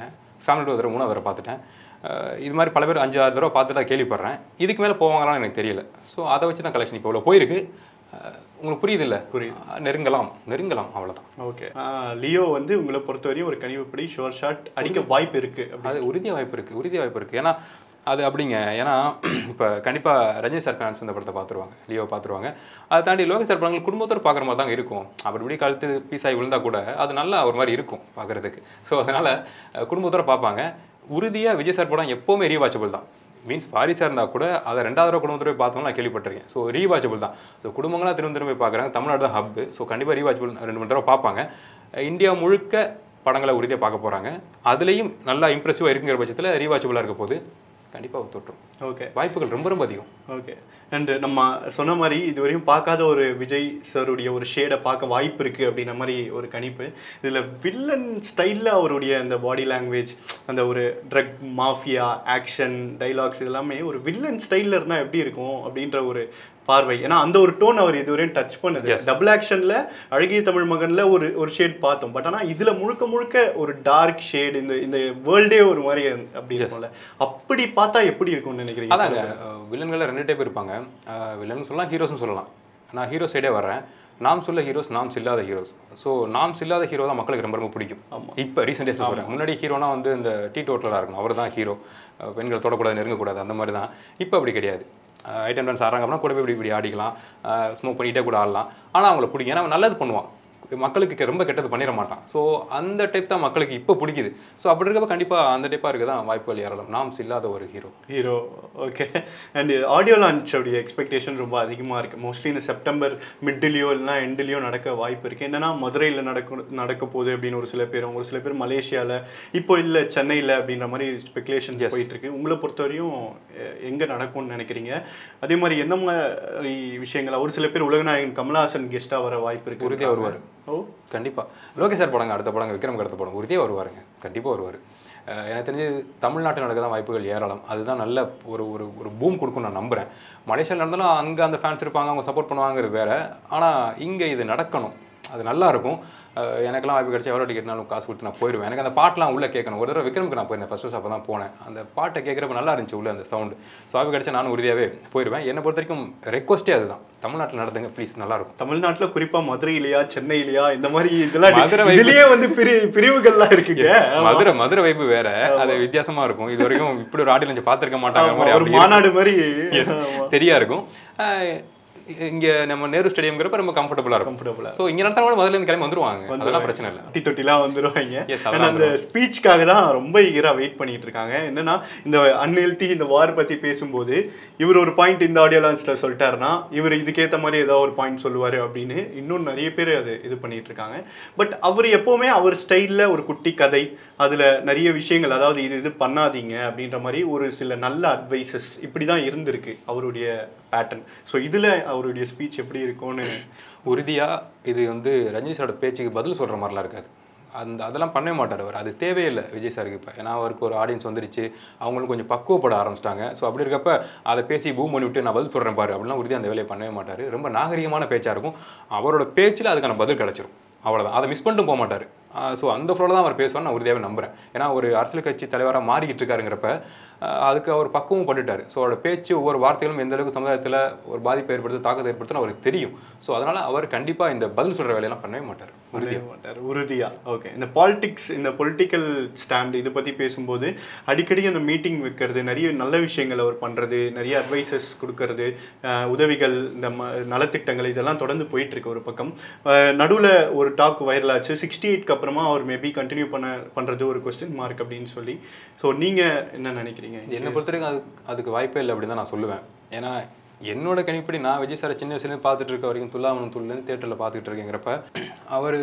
ஃபேமிலியோட தடவை மூணாவது தடவை பார்த்துட்டேன் அஹ் இது மாதிரி பல பேர் அஞ்சு ஆறு தடவை பார்த்துட்டு கேள்விப்படுறேன் இதுக்கு மேலே போவாங்களான்னு எனக்கு தெரியல ஸோ அதை வச்சு தான் கலெக்ஷன் இப்போ இவ்வளோ போயிருக்கு அஹ் உங்களுக்கு புரியுது இல்லை புரியுது. நெருங்கலாம் நெருங்கலாம் அவ்வளோதான் ஓகே லியோ வந்து உங்களை பொறுத்தவரையும் ஒரு கனிவுப்படி ஷோர் ஷாட் அடிக்க வாய்ப்பு இருக்கு அப்படி அது உறுதியாக வாய்ப்பு இருக்குது உறுதியாக வாய்ப்பு இருக்குது ஏன்னா அது அப்படிங்க ஏன்னா இப்போ கண்டிப்பாக ரஜினி சார் ஃபேன்ஸ் இந்த படத்தை பார்த்துருவாங்க லியோ பார்த்துருவாங்க அதை தாண்டி லோகேஷ் சார் படங்கள் குடும்பத்தோடு பார்க்குற மாதிரி தாங்க இருக்கும் அப்படி இப்படி கழுத்து பீஸாகி விழுந்தா கூட அது நல்லா ஒரு மாதிரி இருக்கும் பார்க்குறதுக்கு ஸோ அதனால் குடும்பத்தோட பார்ப்பாங்க உறுதியாக விஜய் சார் படம் எப்போவுமே ரீவாச்சபிள் தான் மீன்ஸ் வாரிசாக இருந்தால் கூட அதை ரெண்டாவது தடவை குடும்பத்தோட போய் பார்த்தோம்னா நான் கேள்விப்பட்டிருக்கேன் ஸோ ரீவாச்சபிள் தான் ஸோ குடும்பங்களாக திரும்ப திரும்ப போய் பார்க்குறாங்க தமிழ்நாடு தான் ஹப்பு ஸோ கண்டிப்பாக ரீவாச்சபிள் ரெண்டு மூணு தடவை பார்ப்பாங்க இந்தியா முழுக்க படங்களை உறுதியாக பார்க்க போகிறாங்க அதுலேயும் நல்லா இம்ப்ரெசிவாக இருக்குங்கிற பட்சத்தில் ரீவாச்சபிளாக இருக்க போது கண்டிப்பாக தொற்றும் ஓகே வாய்ப்புகள் ரொம்ப ரொம்ப அதிகம் ஓகே அண்ட் நம்ம சொன்ன மாதிரி இதுவரையும் பார்க்காத ஒரு விஜய் சாருடைய ஒரு ஷேடை பார்க்க வாய்ப்பு இருக்குது அப்படின்ற மாதிரி ஒரு கணிப்பு இதில் வில்லன் ஸ்டைலில் அவருடைய அந்த பாடி லாங்குவேஜ் அந்த ஒரு ட்ரக் மாஃபியா ஆக்ஷன் டைலாக்ஸ் இதெல்லாமே ஒரு வில்லன் ஸ்டைலில் இருந்தால் எப்படி இருக்கும் அப்படின்ற ஒரு பார்வை ஏன்னா அந்த ஒரு டோன் அவர் இதுவரையும் டச் பண்ணுது Yes. டபுள் ஆக்ஷன்ல அழகிய தமிழ் மகன்ல ஒரு ஒரு ஷேட் பார்த்தோம் பட் ஆனா இதுல முழுக்க முழுக்க ஒரு டார்க் ஷேட் இந்த இந்த வேர்ல்டே ஒரு மாதிரி அப்படி இருக்கும்ல அப்படி பார்த்தா எப்படி இருக்கும்னு நினைக்கிறீங்க அதாங்க வில்லன்களில் ரெண்டு டைப் இருப்பாங்க வில்லன் சொல்லலாம் ஹீரோஸ்னு சொல்லலாம் நான் ஹீரோ சைடே வர்றேன் நாம் சொல்ல ஹீரோஸ் நாம்ஸ் இல்லாத ஹீரோஸ் ஸோ நாம்ஸ் இல்லாத ஹீரோ தான் மக்களுக்கு ரொம்ப ரொம்ப பிடிக்கும் இப்போ ரீசெண்ட் டேஸ் சொல்கிறேன் முன்னாடி ஹீரோனா வந்து இந்த டீ டோட்டலாக இருக்கணும் அவர் தான் ஹீரோ பெண்கள் தொடக்கூடாது நெருங்கக்கூடாது அந்த மாதிரி தான் இப்போ அப்படி கிடையாது ஐட்டம் டான்ஸ் ஆடுறாங்க அப்படின்னா கூட போய் இப்படி இப்படி ஆடிக்கலாம் ஸ்மோக் பண்ணிகிட்டே கூட ஆடலாம் ஆனால் அவங்கள பிடிக்கும் ஏன்னா அவன் நல்லது பண்ணுவான் மக்களுக்கு கெ- ரொம்ப கெட்டது பண்ணிட மாட்டான் ஸோ அந்த டைப் தான் மக்களுக்கு இப்போ பிடிக்குது ஸோ அப்படி இருக்கப்ப கண்டிப்பாக அந்த டைப்பாக இருக்க தான் வாய்ப்புகள் ஏறலாம் நாம்ஸ் இல்லாத ஒரு hero hero okay and audio லான்ச்சோடைய எக்ஸ்பெக்டேஷன் ரொம்ப அதிகமாக இருக்குது மோஸ்ட்லி இந்த செப்டம்பர் மிட்லேயோ இல்லைனா எண்ட்லேயோ நடக்க வாய்ப்பு இருக்குது என்னன்னா மதுரையில் நடக்க நடக்க போகுது அப்படின்னு ஒரு சில பேர் ஒரு சில பேர் மலேசியாவில் இப்போ இல்லை சென்னையில் அப்படின்ற மாதிரி ஸ்பெகுலேஷன் போயிட்டு இருக்கு உங்களை பொறுத்தவரையும் எ- எங்க நடக்கும்னு நினைக்கிறீங்க அதே மாதிரி என்ன மாதிரி விஷயங்களா ஒரு சில பேர் உலகநாயகன் கமலஹாசன் கெஸ்ட்டாக வர வாய்ப்பு இருக்கு உறுதியா வருவாரு. ஓ கண்டிப்பாா லோகேஷ் சார் படங்க அடுத்த படங்க விக்ரம் அடுத்த படம் உறுதியாக வருவாருங்க கண்டிப்பாக வருவார் எனக்கு தெரிஞ்சு தமிழ்நாட்டில் நடக்க தான் வாய்ப்புகள் ஏராளம் அதுதான் நல்ல ஒரு ஒரு ஒரு பூம் கொடுக்கும் நான் நம்புகிறேன் மலேசியாவில் நடந்தாலும் அங்கே அந்த ஃபேன்ஸ் இருப்பாங்க அவங்க சப்போர்ட் பண்ணுவாங்கிறது வேற ஆனால் இங்கே இது நடக்கணும் அது நல்லா இருக்கும் அஹ் எனக்கெல்லாம் வாய்ப்பு கிடைச்சா எவ்வளோ டிக்கெட்னாலும் காசு கொடுத்து நான் போயிடுவேன் எனக்கு அந்த பாட்டெலாம் உள்ளே கேட்கணும் ஒரு தடவை விக்ரமுக்கு நான் போயிருந்தேன் ஃபஸ்ட் அப்போ தான் போனேன் அந்த பாட்டை கேட்குறப்ப நல்லா இருந்துச்சு உள்ள அந்த சவுண்டு ஸோ வாய்ப்பு கிடைச்சா நானும் உறுதியாகவே போயிடுவேன் என்னை பொறுத்த வரைக்கும் ரெக்வஸ்ட்டே அதுதான் தமிழ்நாட்டில் நடத்துங்க ப்ளீஸ் நல்லாயிருக்கும் தமிழ்நாட்டுல குறிப்பா மதுரையிலையா சென்னையிலையா இந்த மாதிரி இதெல்லாம் மதுரை வைப்பு- இதுலயே வந்து பிரி பிரிவுகள்லாம் இருக்குங்க ஆமா. மதுரை மதுரை வைப்பு வேற அது வித்தியாசமா இருக்கும் இது வரைக்கும் இப்படி ஒரு ஆடியன்ஸ் பார்த்திருக்க மாட்டாங்க ஆமா, மாதிரி ஒரு அப்படி இருக்கும். மாநாடு மாதிரி Yes, ஆமா. தெரியா இருக்கும் அஹ் இங்க நம்ம நேரு ஸ்டேடியம்ங்கிறப்ப ரொம்ப கம்ஃபர்டபுளா இருக்கும் Comfortable ஆ ஸோ இங்க நடத்தினா கூட முதல்ல இருந்து கிளம்பி வந்துருவாங்க அதெல்லாம் பிரச்சனை இல்லை தொட்டி தொட்டிலாம் வந்துருவாங்க Yes, ஏன்னா அதெல்லாம் அந்த ஸ்பீச்சுக்காக தான் ரொம்ப ஈகரா வெயிட் பண்ணிட்டு இருக்காங்க என்னன்னா இந்த அன்ஹெல்தி இந்த வார் பத்தி பேசும்போது இவர் ஒரு பாயிண்ட் இந்த ஆடியோ லான்ச்ல சொல்லிட்டாருன்னா இவர் இதுக்கேத்த மாதிரி ஏதாவது ஒரு பாயிண்ட் சொல்லுவாரு அப்படின்னு இன்னும் நிறைய பேர் அது இது பண்ணிட்டு இருக்காங்க பட் அவர் எப்பவுமே அவர் ஸ்டைல்ல ஒரு குட்டி கதை அதுல நிறைய விஷயங்கள் அதாவது இது இது பண்ணாதீங்க அப்படின்ற மாதிரி ஒரு சில நல்ல அட்வைசஸ் இப்படி தான் இருந்திருக்கு அவருடைய பேட்டர்ன் ஸோ இதுல அவருடைய ஸ்பீச் எப்படி இருக்கும்னு உறுதியா இது வந்து ரஜினி சாரோட பேச்சுக்கு பதில் சொல்ற மாதிரிலாம் இருக்காது அந்த அதெல்லாம் பண்ணவே மாட்டார் அவர் அது தேவையில்லை விஜய் சாருக்கு இப்போ ஏன்னா அவருக்கு ஒரு ஆடியன்ஸ் வந்துருச்சு அவங்களும் கொஞ்சம் பக்குவப்பட ஆரம்பிச்சிட்டாங்க ஸோ அப்படி இருக்கப்ப அதை பேசி பூம் பண்ணி விட்டு நான் பதில் சொல்கிறேன் பாரு அப்படிலாம் உறுதி அந்த வேலையை பண்ணவே மாட்டார் ரொம்ப நாகரிகமான பேச்சாக இருக்கும் அவரோட பேச்சில் அதுக்கான பதில் கிடச்சிரும் அவ்வளோதான் அதை மிஸ் பண்ணிட்டு போக மாட்டார் ஸோ அந்த ஃப்ளோவில் தான் அவர் பேசுவார் நான் உறுதியாகவே நம்புறேன் ஏன்னா ஒரு அரசியல் கட்சி தலைவராக மாறிக்கிட்டு இருக்காருங்கிறப்ப ஆஹ் அதுக்கு அவர் பக்குவம் பட்டுட்டார் ஸோ அவரோட பேச்சு ஒவ்வொரு வார்த்தைகளும் எந்த அளவுக்கு சமுதாயத்தில் ஒரு பாதிப்பை ஏற்படுத்து தாக்கத்தை ஏற்படுத்துன்னு அவருக்கு தெரியும் ஸோ அதனால் அவர் கண்டிப்பாக இந்த பதில் சொல்கிற வேலையெல்லாம் பண்ணவே மாட்டார் உறுதியாக பண்ணவே மாட்டார் உறுதியா ஓகே இந்த பாலிடிக்ஸ் இந்த பொலிட்டிக்கல் ஸ்டாண்ட் இதை பற்றி பேசும்போது அடிக்கடி அந்த மீட்டிங் வைக்கிறது நிறைய நல்ல விஷயங்கள் அவர் பண்ணுறது நிறைய அட்வைசஸ் கொடுக்கறது அஹ், உதவிகள் இந்த ம நலத்திட்டங்கள் இதெல்லாம் தொடர்ந்து போயிட்டு இருக்கு ஒரு பக்கம் நடுவில் ஒரு டாக் வைரல் ஆச்சு சிக்ஸ்டி எயிட்க்கு அப்புறமா அவர் மேபி கண்டினியூ பண்ண பண்ணுறது ஒரு கொஸ்டின் மார்க் அப்படின்னு சொல்லி ஸோ நீங்கள் என்ன நினைக்கிறீங்க என்னை பொறுத்த வரைக்கும் அது அதுக்கு வாய்ப்பே இல்லை அப்படின்னு தான் நான் சொல்லுவேன் ஏன்னா என்னோட கணிப்படி நான் விஜய் சாரை சின்ன வயசுலேருந்து பார்த்துட்டு இருக்க வரைக்கும் துல்லாமன் துள்ளுன்னு தேட்டரில் பார்த்துட்டு இருக்கேங்கிறப்ப அவர்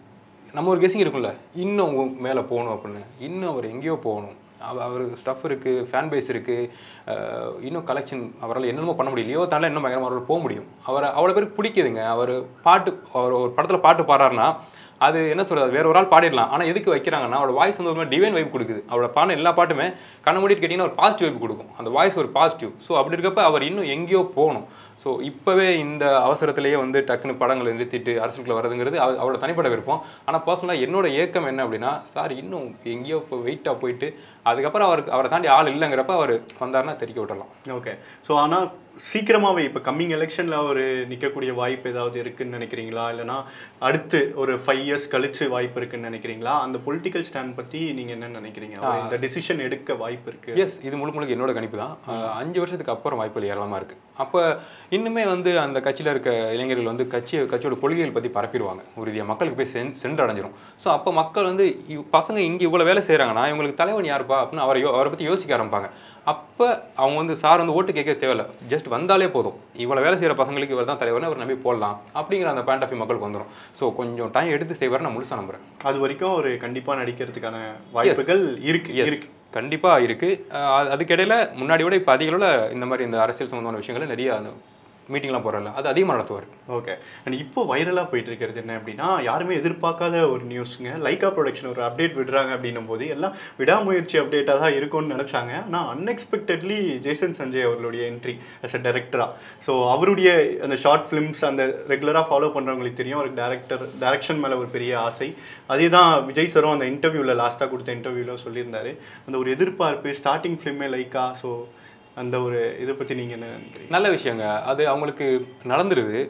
நம்ம ஒரு கெஸிங் இருக்கும்ல இன்னும் மேலே போகணும் அப்படின்னு இன்னும் அவர் எங்கேயோ போகணும் அவ- அவருக்கு ஸ்டஃப் இருக்குது ஃபேன் பேஸ் இருக்குது இன்னும் கலெக்ஷன் அவரால் என்னென்னமோ பண்ண முடியும் லியோ தாண்டில் இன்னும் பயங்கரமாக அவரால் போக முடியும் அவரை அவ்வளோ பேருக்கு பிடிக்குதுங்க அவர் பாட்டு அவர் ஒரு படத்தில் பாட்டு பாடுறாருன்னா அது என்ன சொல்றது வேற ஒரு ஆள் பாடிடலாம் ஆனா எதுக்கு வைக்கிறாங்கன்னா அவரோட வாய்ஸ் வந்து ஒரு மாதிரி டிவைன் வைப் கொடுக்குது அவரோட பாடின எல்லா பாட்டுமே கண்ண மூடிட்டு கேட்டிங்கன்னா ஒரு பாசிட்டிவ் வைப் கொடுக்கும் அந்த வாய்ஸ் ஒரு பாசிட்டிவ் ஸோ அப்படி இருக்கப்ப அவர் இன்னும் எங்கேயோ போகணும் ஸோ இப்போவே இந்த அவசரத்திலேயே வந்து டக்குன்னு படங்களை நிறுத்திட்டு அரசுக்குள்ள வர்றதுங்கிறது அவ- அவரோட தனிப்பட்ட விருப்பம் ஆனால் பர்சனலாக என்னோட ஏக்கம் என்ன அப்படின்னா சார் இன்னும் எங்கேயோ வெயிட்டாக போயிட்டு அதுக்கப்புறம் அவருக்கு அவரை தாண்டி ஆள் இல்லைங்கிறப்ப அவர் வந்தாருன்னா தெறிக்க விட்டுறலாம் ஓகே ஸோ ஆனால் சீக்கிரமாகவே இப்போ கம்மிங் எலெக்ஷனில் அவர் நிற்கக்கூடிய வாய்ப்பு ஏதாவது இருக்குன்னு நினைக்கிறீங்களா இல்லைனா அடுத்து ஒரு ஃபைவ் இயர்ஸ் கழிச்சு வாய்ப்பு இருக்குன்னு நினைக்கிறீங்களா அந்த பொலிட்டிக்கல் ஸ்டாண்ட் பற்றி நீங்கள் என்ன நினைக்கிறீங்க அவர் இந்த டிசிஷன் எடுக்க வாய்ப்பு இருக்கு எஸ் இது முழுக்க முழுக்க என்னோட கணிப்பு தான் அஹ் அஞ்சு வருஷத்துக்கு அப்புறம் வாய்ப்புகள் ஏராளமாக இருக்கு அப்போ இன்னுமே வந்து அந்த கட்சியில் இருக்க இளைஞர்கள் வந்து கட்சி கட்சியோட கொள்கைகள் பற்றி பரப்பிடுவாங்க உறுதியாக மக்களுக்கு போய் சென் சென்றடைஞ்சிரும் ஸோ அப்போ மக்கள் வந்து இவ்- பசங்க இங்கே இவ்வளோ வேலை செய்கிறாங்கன்னா இவங்களுக்கு தலைவன் யாருப்பா அப்படின்னு அவரை யோ- அவரை பற்றி யோசிக்க ஆரம்பிப்பாங்க அப்போ அவங்க வந்து சார் வந்து ஓட்டு கேட்க தேவையில்ல ஜஸ்ட் வந்தாலே போதும் இவ்வளோ வேலை செய்கிற பசங்களுக்கு இவர் தான் தலைவர்னு அவர் நம்பி போடலாம் அப்படிங்கிற அந்த பாயிண்ட் ஆஃப் வியூ மக்களுக்கு வந்துடும் ஸோ கொஞ்சம் டைம் எடுத்து செய்வார் நான் முழுசாக நம்புறேன் அது வரைக்கும் அவர் கண்டிப்பாக நடிக்கிறதுக்கான வாய்ப்புகள் இருக்கு Yes. இருக்கு கண்டிப்பா இருக்கு அஹ் அதுக்கிடையில முன்னாடி விட இப்போ அதிக அளவுல இந்த மாதிரி இந்த அரசியல் சம்பந்தமான விஷயங்களை நிறைய அந்த மீட்டிங்லாம் போறல அது அதிகமாக நடத்துவார் ஓகே அண்ட் இப்போ வைரலாக போயிட்டு இருக்கிறது என்ன அப்படின்னா யாருமே எதிர்பார்க்காத ஒரு நியூஸுங்க லைக்கா ப்ரொடக்ஷன் ஒரு அப்டேட் விடுறாங்க அப்படின்னும் போது எல்லாம் விடாமுயற்சி அப்டேட்டாக தான் இருக்கும்னு நினச்சாங்க ஆனால் அன்எக்ஸ்பெக்டட்லி ஜேசன் சஞ்சய் அவர்களுடைய என்ட்ரி அஸ் அ டேரக்டராக ஸோ அவருடைய அந்த ஷார்ட் ஃபிலிம்ஸ் அந்த ரெகுலராக ஃபாலோ பண்ணுறவங்களுக்கு தெரியும் அவருக்கு டேரக்டர் டேரக்ஷன் மேலே ஒரு பெரிய ஆசை அதே தான் விஜய் சரும் அந்த இன்டர்வியூவில் லாஸ்ட்டாக கொடுத்த இன்டர்வியூவில் சொல்லியிருந்தாரு அந்த ஒரு எதிர்பார்ப்பு ஸ்டார்டிங் ஃபிலிமே லைக்கா ஸோ அந்த ஒரு இதை பற்றி நீங்கள் என்ன நினைக்கிறீங்க நல்ல விஷயங்க அது அவங்களுக்கு நடந்துருது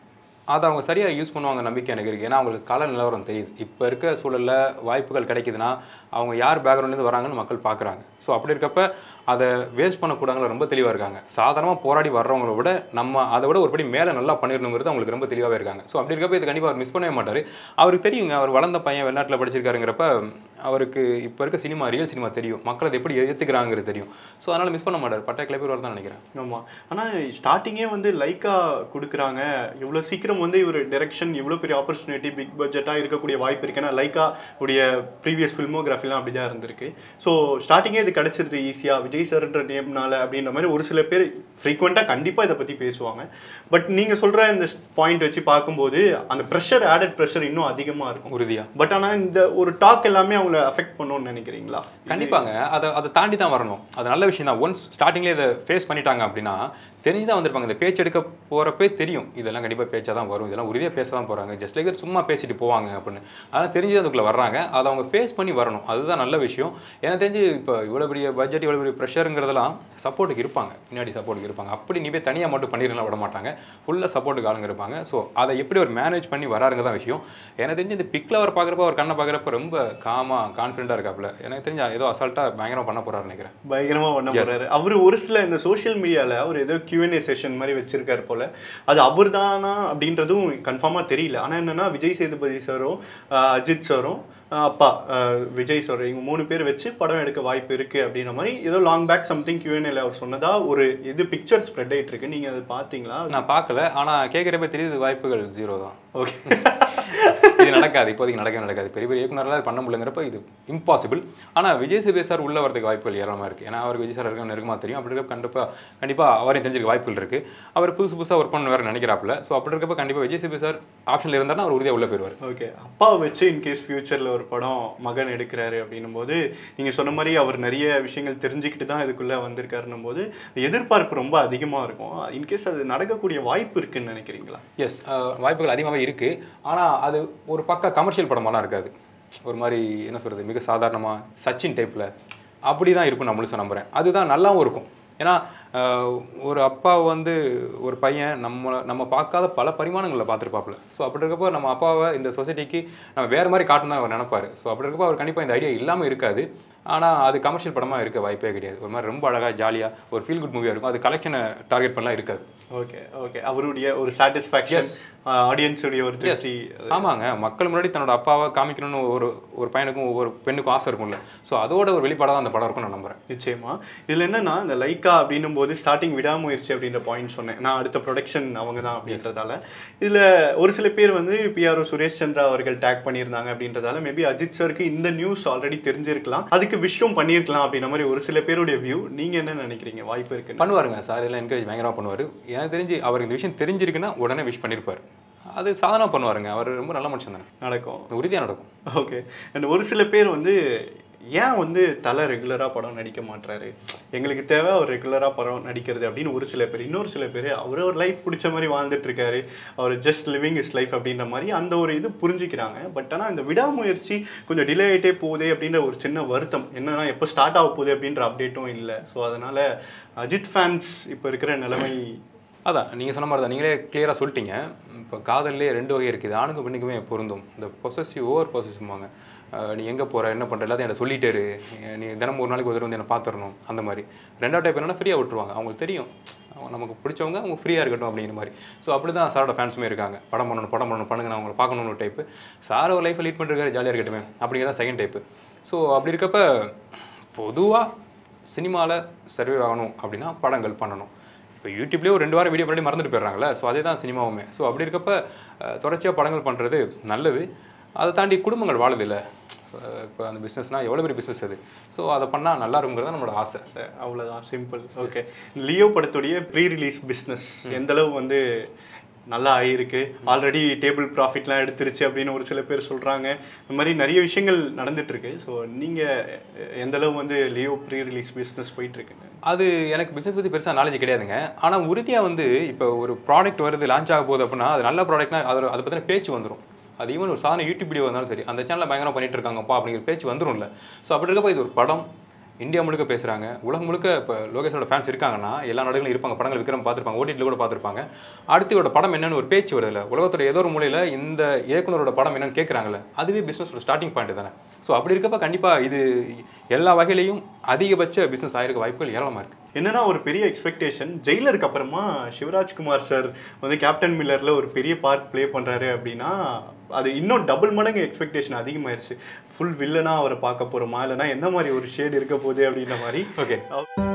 அதை அவங்க சரியாக யூஸ் பண்ணுவாங்க நம்பிக்கை எனக்கு இருக்குது ஏன்னா அவங்களுக்கு கால நிலவரம் தெரியுது இப்போ இருக்க சூழலில் வாய்ப்புகள் கிடைக்குதுன்னா அவங்க யார் பேக்ரவுண்ட்லேருந்து வராங்கன்னு மக்கள் பார்க்குறாங்க ஸோ அப்படி இருக்கப்ப அதை வேஸ்ட் பண்ணக்கூடாங்கள ரொம்ப தெளிவாக இருக்காங்க சாதாரணமாக போராடி வர்றவங்கள விட நம்ம அதை விட ஒருபடி மேலே நல்லா பண்ணிடணுங்கிறது அவங்களுக்கு ரொம்ப தெளிவாகவே இருக்காங்க ஸோ அப்படி இருக்கப்ப இது கண்டிப்பாக அவர் மிஸ் பண்ணவே மாட்டார் அவருக்கு தெரியுங்க அவர் வளர்ந்த பையன் வெளிநாட்டில் படிச்சிருக்காருங்கிறப்ப அவருக்கு இப்போ இருக்க சினிமா ரியல் சினிமா தெரியும் மக்கள் அதை எப்படி ஏற்றுக்கிறாங்கிறது தெரியும் ஸோ அதனால் மிஸ் பண்ண மாட்டார் பட்டை கிளப்பி தான் நினைக்கிறேன் ஆமாம் ஆனால் ஸ்டார்டிங்கே வந்து லைக்கா கொடுக்குறாங்க இவ்வளோ சீக்கிரம் வந்து இவர் டைரக்ஷன் இவ்வளோ பெரிய ஆப்பர்ச்சுனிட்டி பிக் பட்ஜெட்டாக இருக்கக்கூடிய வாய்ப்பு இருக்கு ஏன்னா லைக்கா உடைய ப்ரீவியஸ் ஃபில்மோகிராஃபிலாம் அப்படி தான் இருந்திருக்கு ஸோ ஸ்டார்டிங்கே இது கிடச்சிருது ஈஸியாக விஜய் சார்ன்ற நேம்னால அப்படின்ற மாதிரி ஒரு சில பேர் ஃப்ரீக்வெண்ட்டாக கண்டிப்பாக இதை பற்றி பேசுவாங்க பட் நீங்கள் சொல்கிற இந்த பாயிண்ட் வச்சு பார்க்கும்போது அந்த ப்ரெஷர் ஆடட் ப்ரெஷர் இன்னும் அதிகமாக இருக்கும் உறுதியா பட் ஆனால் இந்த ஒரு டாக் எல்லாமே அவங்கள அஃபெக்ட் பண்ணும்னு நினைக்கிறீங்களா கண்டிப்பாங்க அதை அதை தாண்டி தான் வரணும் அது நல்ல விஷயம் தான் ஒன்ஸ் ஸ்டார்டிங்லேயே இதை ஃபேஸ் பண்ணிட்டாங்க அப்படின்னா தெரிஞ்சு தான் வந்திருப்பாங்க இந்த பேச்சு எடுக்க போகிறப்பே தெரியும் இதெல்லாம் கண்டிப்பாக பேச்சாக தான் வரும் இதெல்லாம் உறுதியாக பேச தான் போகிறாங்க ஜஸ்ட் லைக் சும்மா பேசிட்டு போவாங்க அப்படின்னு அதெல்லாம் தெரிஞ்சு அதுக்குள்ளே வர்றாங்க அதை அவங்க ஃபேஸ் பண்ணி வரணும் அதுதான் நல்ல விஷயம் எனக்கு தெரிஞ்சு இப்போ இவ்வளோ பெரிய பட்ஜெட் இவ்வளோ பெரிய ப்ரெஷருங்கிறதெல்லாம் சப்போர்ட்டுக்கு இருப்பாங்க பின்னாடி சப்போர்ட்டுக்கு இருப்பாங்க அப்படி நீ போய் தனியாக மட்டும் பண்ணிடலாம் விட மாட்டாங்க ஃபுல்லாக சப்போர்ட்டுக்கு ஆளுங்க இருப்பாங்க ஸோ அதை எப்படி ஒரு மேனேஜ் பண்ணி வராருங்க தான் விஷயம் எனக்கு தெரிஞ்சு இந்த பிக்கில் அவர் பார்க்குறப்ப அவர் கண்ணை பார்க்குறப்ப ரொம்ப காமாக கான்ஃபிடென்ட்டாக இருக்காப்புல எனக்கு தெரிஞ்சு ஏதோ அசால்ட்டாக பயங்கரமாக பண்ண போகிறாரு நினைக்கிறேன் பயங்கரமா பண்ண போறாரு அவர் ஒரு சில இந்த சோஷியல் மீடியால அவர் ஏதோ Q&A செஷன் மாதிரி வச்சிருக்காரு போல அது அவர் தானா அப்படின்றதும் கன்ஃபார்மா தெரியல ஆனா என்னன்னா விஜய் சேதுபதி சாரும் ஆஹ் அஜித் சாரும் ஆஹ் அப்பா ஆஹ் விஜய் சார் இவங்க மூணு பேர் வச்சு படம் எடுக்க வாய்ப்பு இருக்கு அப்படின்ற மாதிரி ஏதோ லாங் பேக் சம்திங் Q&A அவர் சொன்னதா ஒரு இது பிக்சர் ஸ்ப்ரெட் ஆயிட்டு இருக்கு நீங்க அதை பாத்தீங்களா நான் பார்க்கல ஆனால் கேட்குறப்ப தெரியுது வாய்ப்புகள் ஜீரோ தான் ஓகே இது நடக்காது இப்போதைக்கு நடக்கவே நடக்காது பெரிய பெரிய இயக்குனர்லாம் பண்ண முடியலங்கிறப்ப இது இம்பாசிபிள் ஆனால் விஜய் சேதுபதி சார் உள்ள வரதுக்கு வாய்ப்புகள் ஏராளமாக இருக்குது ஏன்னா அவருக்கு விஜய் சார் இருக்க நெருக்கமாக தெரியும் அப்படி இருக்க கண்டிப்பாக கண்டிப்பாக அவரையும் தெரிஞ்சிருக்க வாய்ப்புகள் இருக்குது அவர் புதுசு புதுசாக ஒர்க் பண்ண வேறு நினைக்கிறாப்புல ஸோ அப்படி இருக்கப்ப கண்டிப்பாக விஜய் சேதுபதி சார் ஆப்ஷனில் இருந்தாருன்னா அவர் உறுதியாக உள்ள போயிடுவார் ஓகே அப்பாவை வச்சு இன்கேஸ் ஃபியூச்சரில் ஒரு படம் மகன் எடுக்கிறாரு அப்படின்னும் போது நீங்கள் சொன்ன மாதிரி அவர் நிறைய விஷயங்கள் தெரிஞ்சுக்கிட்டு தான் இதுக்குள்ளே வந்திருக்காருன்னும் போது எதிர்பார்ப்பு ரொம்ப அதிகமாக இருக்கும் இன்கேஸ் அது நடக்கக்கூடிய வாய்ப்பு இருக்குன்னு நினைக்கிறீங்களா எஸ் வாய்ப்புகள் அதிகமாகவே இருக்குது ஆனால் அது ஒரு பக்கம் கமர்ஷியல் படமாலாம் இருக்காது ஒரு மாதிரி என்ன சொல்கிறது மிக சாதாரணமாக சச்சின் டைப்பில் அப்படி தான் இருக்கும் நான் முழுசாக நம்புகிறேன் அதுதான் நல்லாவும் இருக்கும் ஏன்னா ஆஹ், ஒரு அப்பா வந்து ஒரு பையன் நம்ம நம்ம பார்க்காத பல பரிமாணங்களில் பார்த்துருப்பாப்புல ஸோ அப்படி இருக்கப்போ நம்ம அப்பாவை இந்த சொசைட்டிக்கு நம்ம வேறு மாதிரி காட்டணும் தான் அவர் நினைப்பாரு ஸோ அப்படி இருக்கப்போ அவர் கண்டிப்பாக இந்த ஐடியா இல்லாமல் இருக்காது ஆனால் அது கமர்ஷியல் படமாக இருக்க வாய்ப்பே கிடையாது ஒரு மாதிரி ரொம்ப அழகாக ஜாலியாக ஒரு ஃபீல் குட் மூவியாக இருக்கும் அது கலெக்ஷனை டார்கெட் பண்ணலாம் இருக்காது ஓகே ஓகே அவருடைய ஒரு சாட்டிஸ்ஃபேக்ஷன் ஆடியன்ஸுடைய ஒரு திருப்தி ஆமாங்க மக்கள் முன்னாடி தன்னோட அப்பாவை காமிக்கணும்னு ஒரு ஒரு பையனுக்கும் ஒவ்வொரு பெண்ணுக்கும் ஆசை இருக்கும்ல ஸோ அதோட ஒரு வெளிப்பாடாக தான் அந்த படம் இருக்கும் நான் நம்புறேன் நிச்சயமா இதுல என்னன்னா இந்த லைக்கா அப்படின்னும் போது ஸ்டார்டிங் விடாமுயற்சி அப்படின்ற பாயிண்ட் சொன்னேன் நான் அடுத்த ப்ரொடக்ஷன் அவங்க தான் அப்படின்றதால இதுல ஒரு சில பேர் வந்து பிஆர்ஓ சுரேஷ் சந்திரா அவர்கள் டேக் பண்ணியிருந்தாங்க அப்படின்றதால மேபி அஜித் சருக்கு இந்த நியூஸ் ஆல்ரெடி தெரிஞ்சிருக்கலாம் அதுக்கு விஷயம் பண்ணியிருக்கலாம் அப்படின்ற மாதிரி ஒரு சில பேருடைய வியூ நீங்க என்ன நினைக்கிறீங்க வாய்ப்பு இருக்கு பண்ணுவாருங்க சார் எல்லாம் என்கரேஜ் பயங்கரமாக பண்ணுவார் எனக்கு தெரிஞ்சு அவருக்கு இந்த விஷயம் தெரிஞ்சிருக்குன்னா உடனே விஷ் பண்ணியிருப்பார் அது சாதனா பண்ணுவாருங்க அவர் ரொம்ப நல்ல மனுஷன் தானே நடக்கும் உறுதியாக நடக்கும் ஓகே அண்ட் ஒரு சில பேர் வந்து ஏன் வந்து தலை ரெகுலராக படம் நடிக்க மாட்றாரு எங்களுக்கு தேவை அவர் ரெகுலராக படம் நடிக்கிறது அப்படின்னு ஒரு சில பேர் இன்னொரு சில பேர் அவர் ஒரு லைஃப் பிடிச்ச மாதிரி வாழ்ந்துட்டு இருக்காரு அவர் ஜஸ்ட் லிவிங் இஸ் லைஃப் அப்படின்ற மாதிரி அந்த ஒரு இது புரிஞ்சுக்கிறாங்க பட் ஆனால் இந்த விடாமுயற்சி கொஞ்சம் டிலே ஆகிட்டே போகுதே அப்படின்ற ஒரு சின்ன வருத்தம் என்னன்னா எப்போ ஸ்டார்ட் ஆக போகுது அப்படின்ற அப்டேட்டும் இல்லை ஸோ அதனால் அஜித் ஃபேன்ஸ் இப்போ இருக்கிற நிலைமை அதான் நீங்கள் சொன்ன மாதிரி தான் நீங்களே கிளியராக சொல்லிட்டீங்க இப்போ காதல்லே ரெண்டு வகை இருக்குது ஆணுக்கும் பெண்ணுக்குமே பொருந்தும் இந்த பொசசிவ் ஓவர் பொசசிவ்வாங்க நீ எங்கே போகிற என்ன பண்ணுற எல்லாத்தையும் என்கிட்ட சொல்லிட்டே இரு நீ தினமும் ஒரு நாளைக்கு ஒரு தடவை வந்து என்னை பார்த்துடணும் அந்த மாதிரி ரெண்டாவது டைப் என்னன்னா ஃப்ரீயாக விட்டுருவாங்க அவங்களுக்கு தெரியும் அவங்க நமக்கு பிடிச்சவங்க அவங்க ஃப்ரீயாக இருக்கட்டும் அப்படிங்கிற மாதிரி ஸோ அப்படி தான் சாரோட ஃபேன்ஸுமே இருக்காங்க படம் பண்ணணும் படம் பண்ணணும் பண்ணுங்க நான் அவங்களை பார்க்கணும்னு ஒரு டைப்பு சார் ஒரு லைஃப்பை லீட் பண்ணிருக்காரு ஜாலியாக இருக்கட்டுமே அப்படிங்கிறத செகண்ட் டைப்பு ஸோ அப்படி இருக்கப்ப பொதுவாக சினிமாவில் சர்வே ஆகணும் அப்படின்னா படங்கள் பண்ணணும் இப்போ யூடியூப்லேயே ஒரு ரெண்டு வாரம் வீடியோ பண்ணி மறந்துட்டு போயிடுறாங்கல்ல ஸோ அதே தான் சினிமாவுமே ஸோ அப்படி இருக்கப்ப அஹ், தொடர்ச்சியாக படங்கள் பண்ணுறது நல்லது அதை தாண்டி குடும்பங்கள் வாழுது இல்லை இப்போ அந்த பிஸ்னஸ்னால் எவ்வளோ பெரிய பிஸ்னஸ் அது ஸோ அதை பண்ணால் நல்லா இருக்குங்கிறது நம்மளோட ஆசை அவ்வளோதான் சிம்பிள் ஓகே லியோ படத்துடைய ப்ரீ ரிலீஸ் பிஸ்னஸ் எந்த அளவு வந்து நல்லா ஆகிருக்கு ஆல்ரெடி டேபிள் ப்ராஃபிட்லாம் எடுத்துருச்சு அப்படின்னு ஒரு சில பேர் சொல்கிறாங்க இந்த மாதிரி நிறைய விஷயங்கள் நடந்துட்டு இருக்கு ஸோ நீங்கள் எந்த அளவு வந்து லியோ ப்ரீ ரிலீஸ் பிஸ்னஸ் போயிட்டு இருக்குங்க அது எனக்கு பிஸ்னஸ் பற்றி பெருசாக நாலேஜ் கிடையாதுங்க ஆனால் உறுதியாக வந்து இப்போ ஒரு ப்ராடக்ட் வருது லான்ச் ஆக போகுது அப்படின்னா அது நல்ல ப்ராடக்ட்னா அது அதை பற்றின பேச்சு வந்துடும் அது ஈவன் ஒரு சாதாரண யூடியூப் வீடியோ வந்தாலும் சரி அந்த சேனலில் பயங்கரம் பண்ணிட்டு இருக்காங்கப்பா அப்படிங்கிற பேச்சு வந்துரும்ல ஸோ அப்படி இருக்கப்போ இது ஒரு படம் இந்தியா முழுக்க பேசுகிறாங்க உலகம் முழுக்க இப்போ லோகேஷோட ஃபேன்ஸ் இருக்காங்கன்னா எல்லா நாடுகளும் இருப்பாங்க படங்கள் விக்ரம் பார்த்துருப்பாங்க ஓடிடியில் கூட பார்த்துருப்பாங்க அடுத்து இவரோட படம் என்னன்னு ஒரு பேச்சு வருதுல்ல உலகத்தோட ஏதோ ஒரு மூலையில் இந்த இயக்குனரோட படம் என்னன்னு கேட்குறாங்கல்ல அதுவே பிஸ்னஸோட ஸ்டார்டிங் பாயிண்ட் தானே ஸோ அப்படி இருக்கப்ப கண்டிப்பாக இது எல்லா வகையிலையும் அதிகபட்ச பிஸ்னஸ் ஆயிருக்க வாய்ப்புகள் ஏராளமாக இருக்குது என்னன்னா ஒரு பெரிய எக்ஸ்பெக்டேஷன் ஜெயிலருக்கு அப்புறமா சிவராஜ்குமார் சார் வந்து கேப்டன் மில்லரில் ஒரு பெரிய பார்ட் ப்ளே பண்ணுறாரு அப்படின்னா அது இன்னும் டபுள் மடங்கு எக்ஸ்பெக்டேஷன் அதிகமாயிருச்சு ஃபுல் வில்லனா அவரை பார்க்க போகிறோமா இல்லைனா என்ன மாதிரி ஒரு ஷேட் இருக்க போகுது அப்படின்ற மாதிரி ஓகே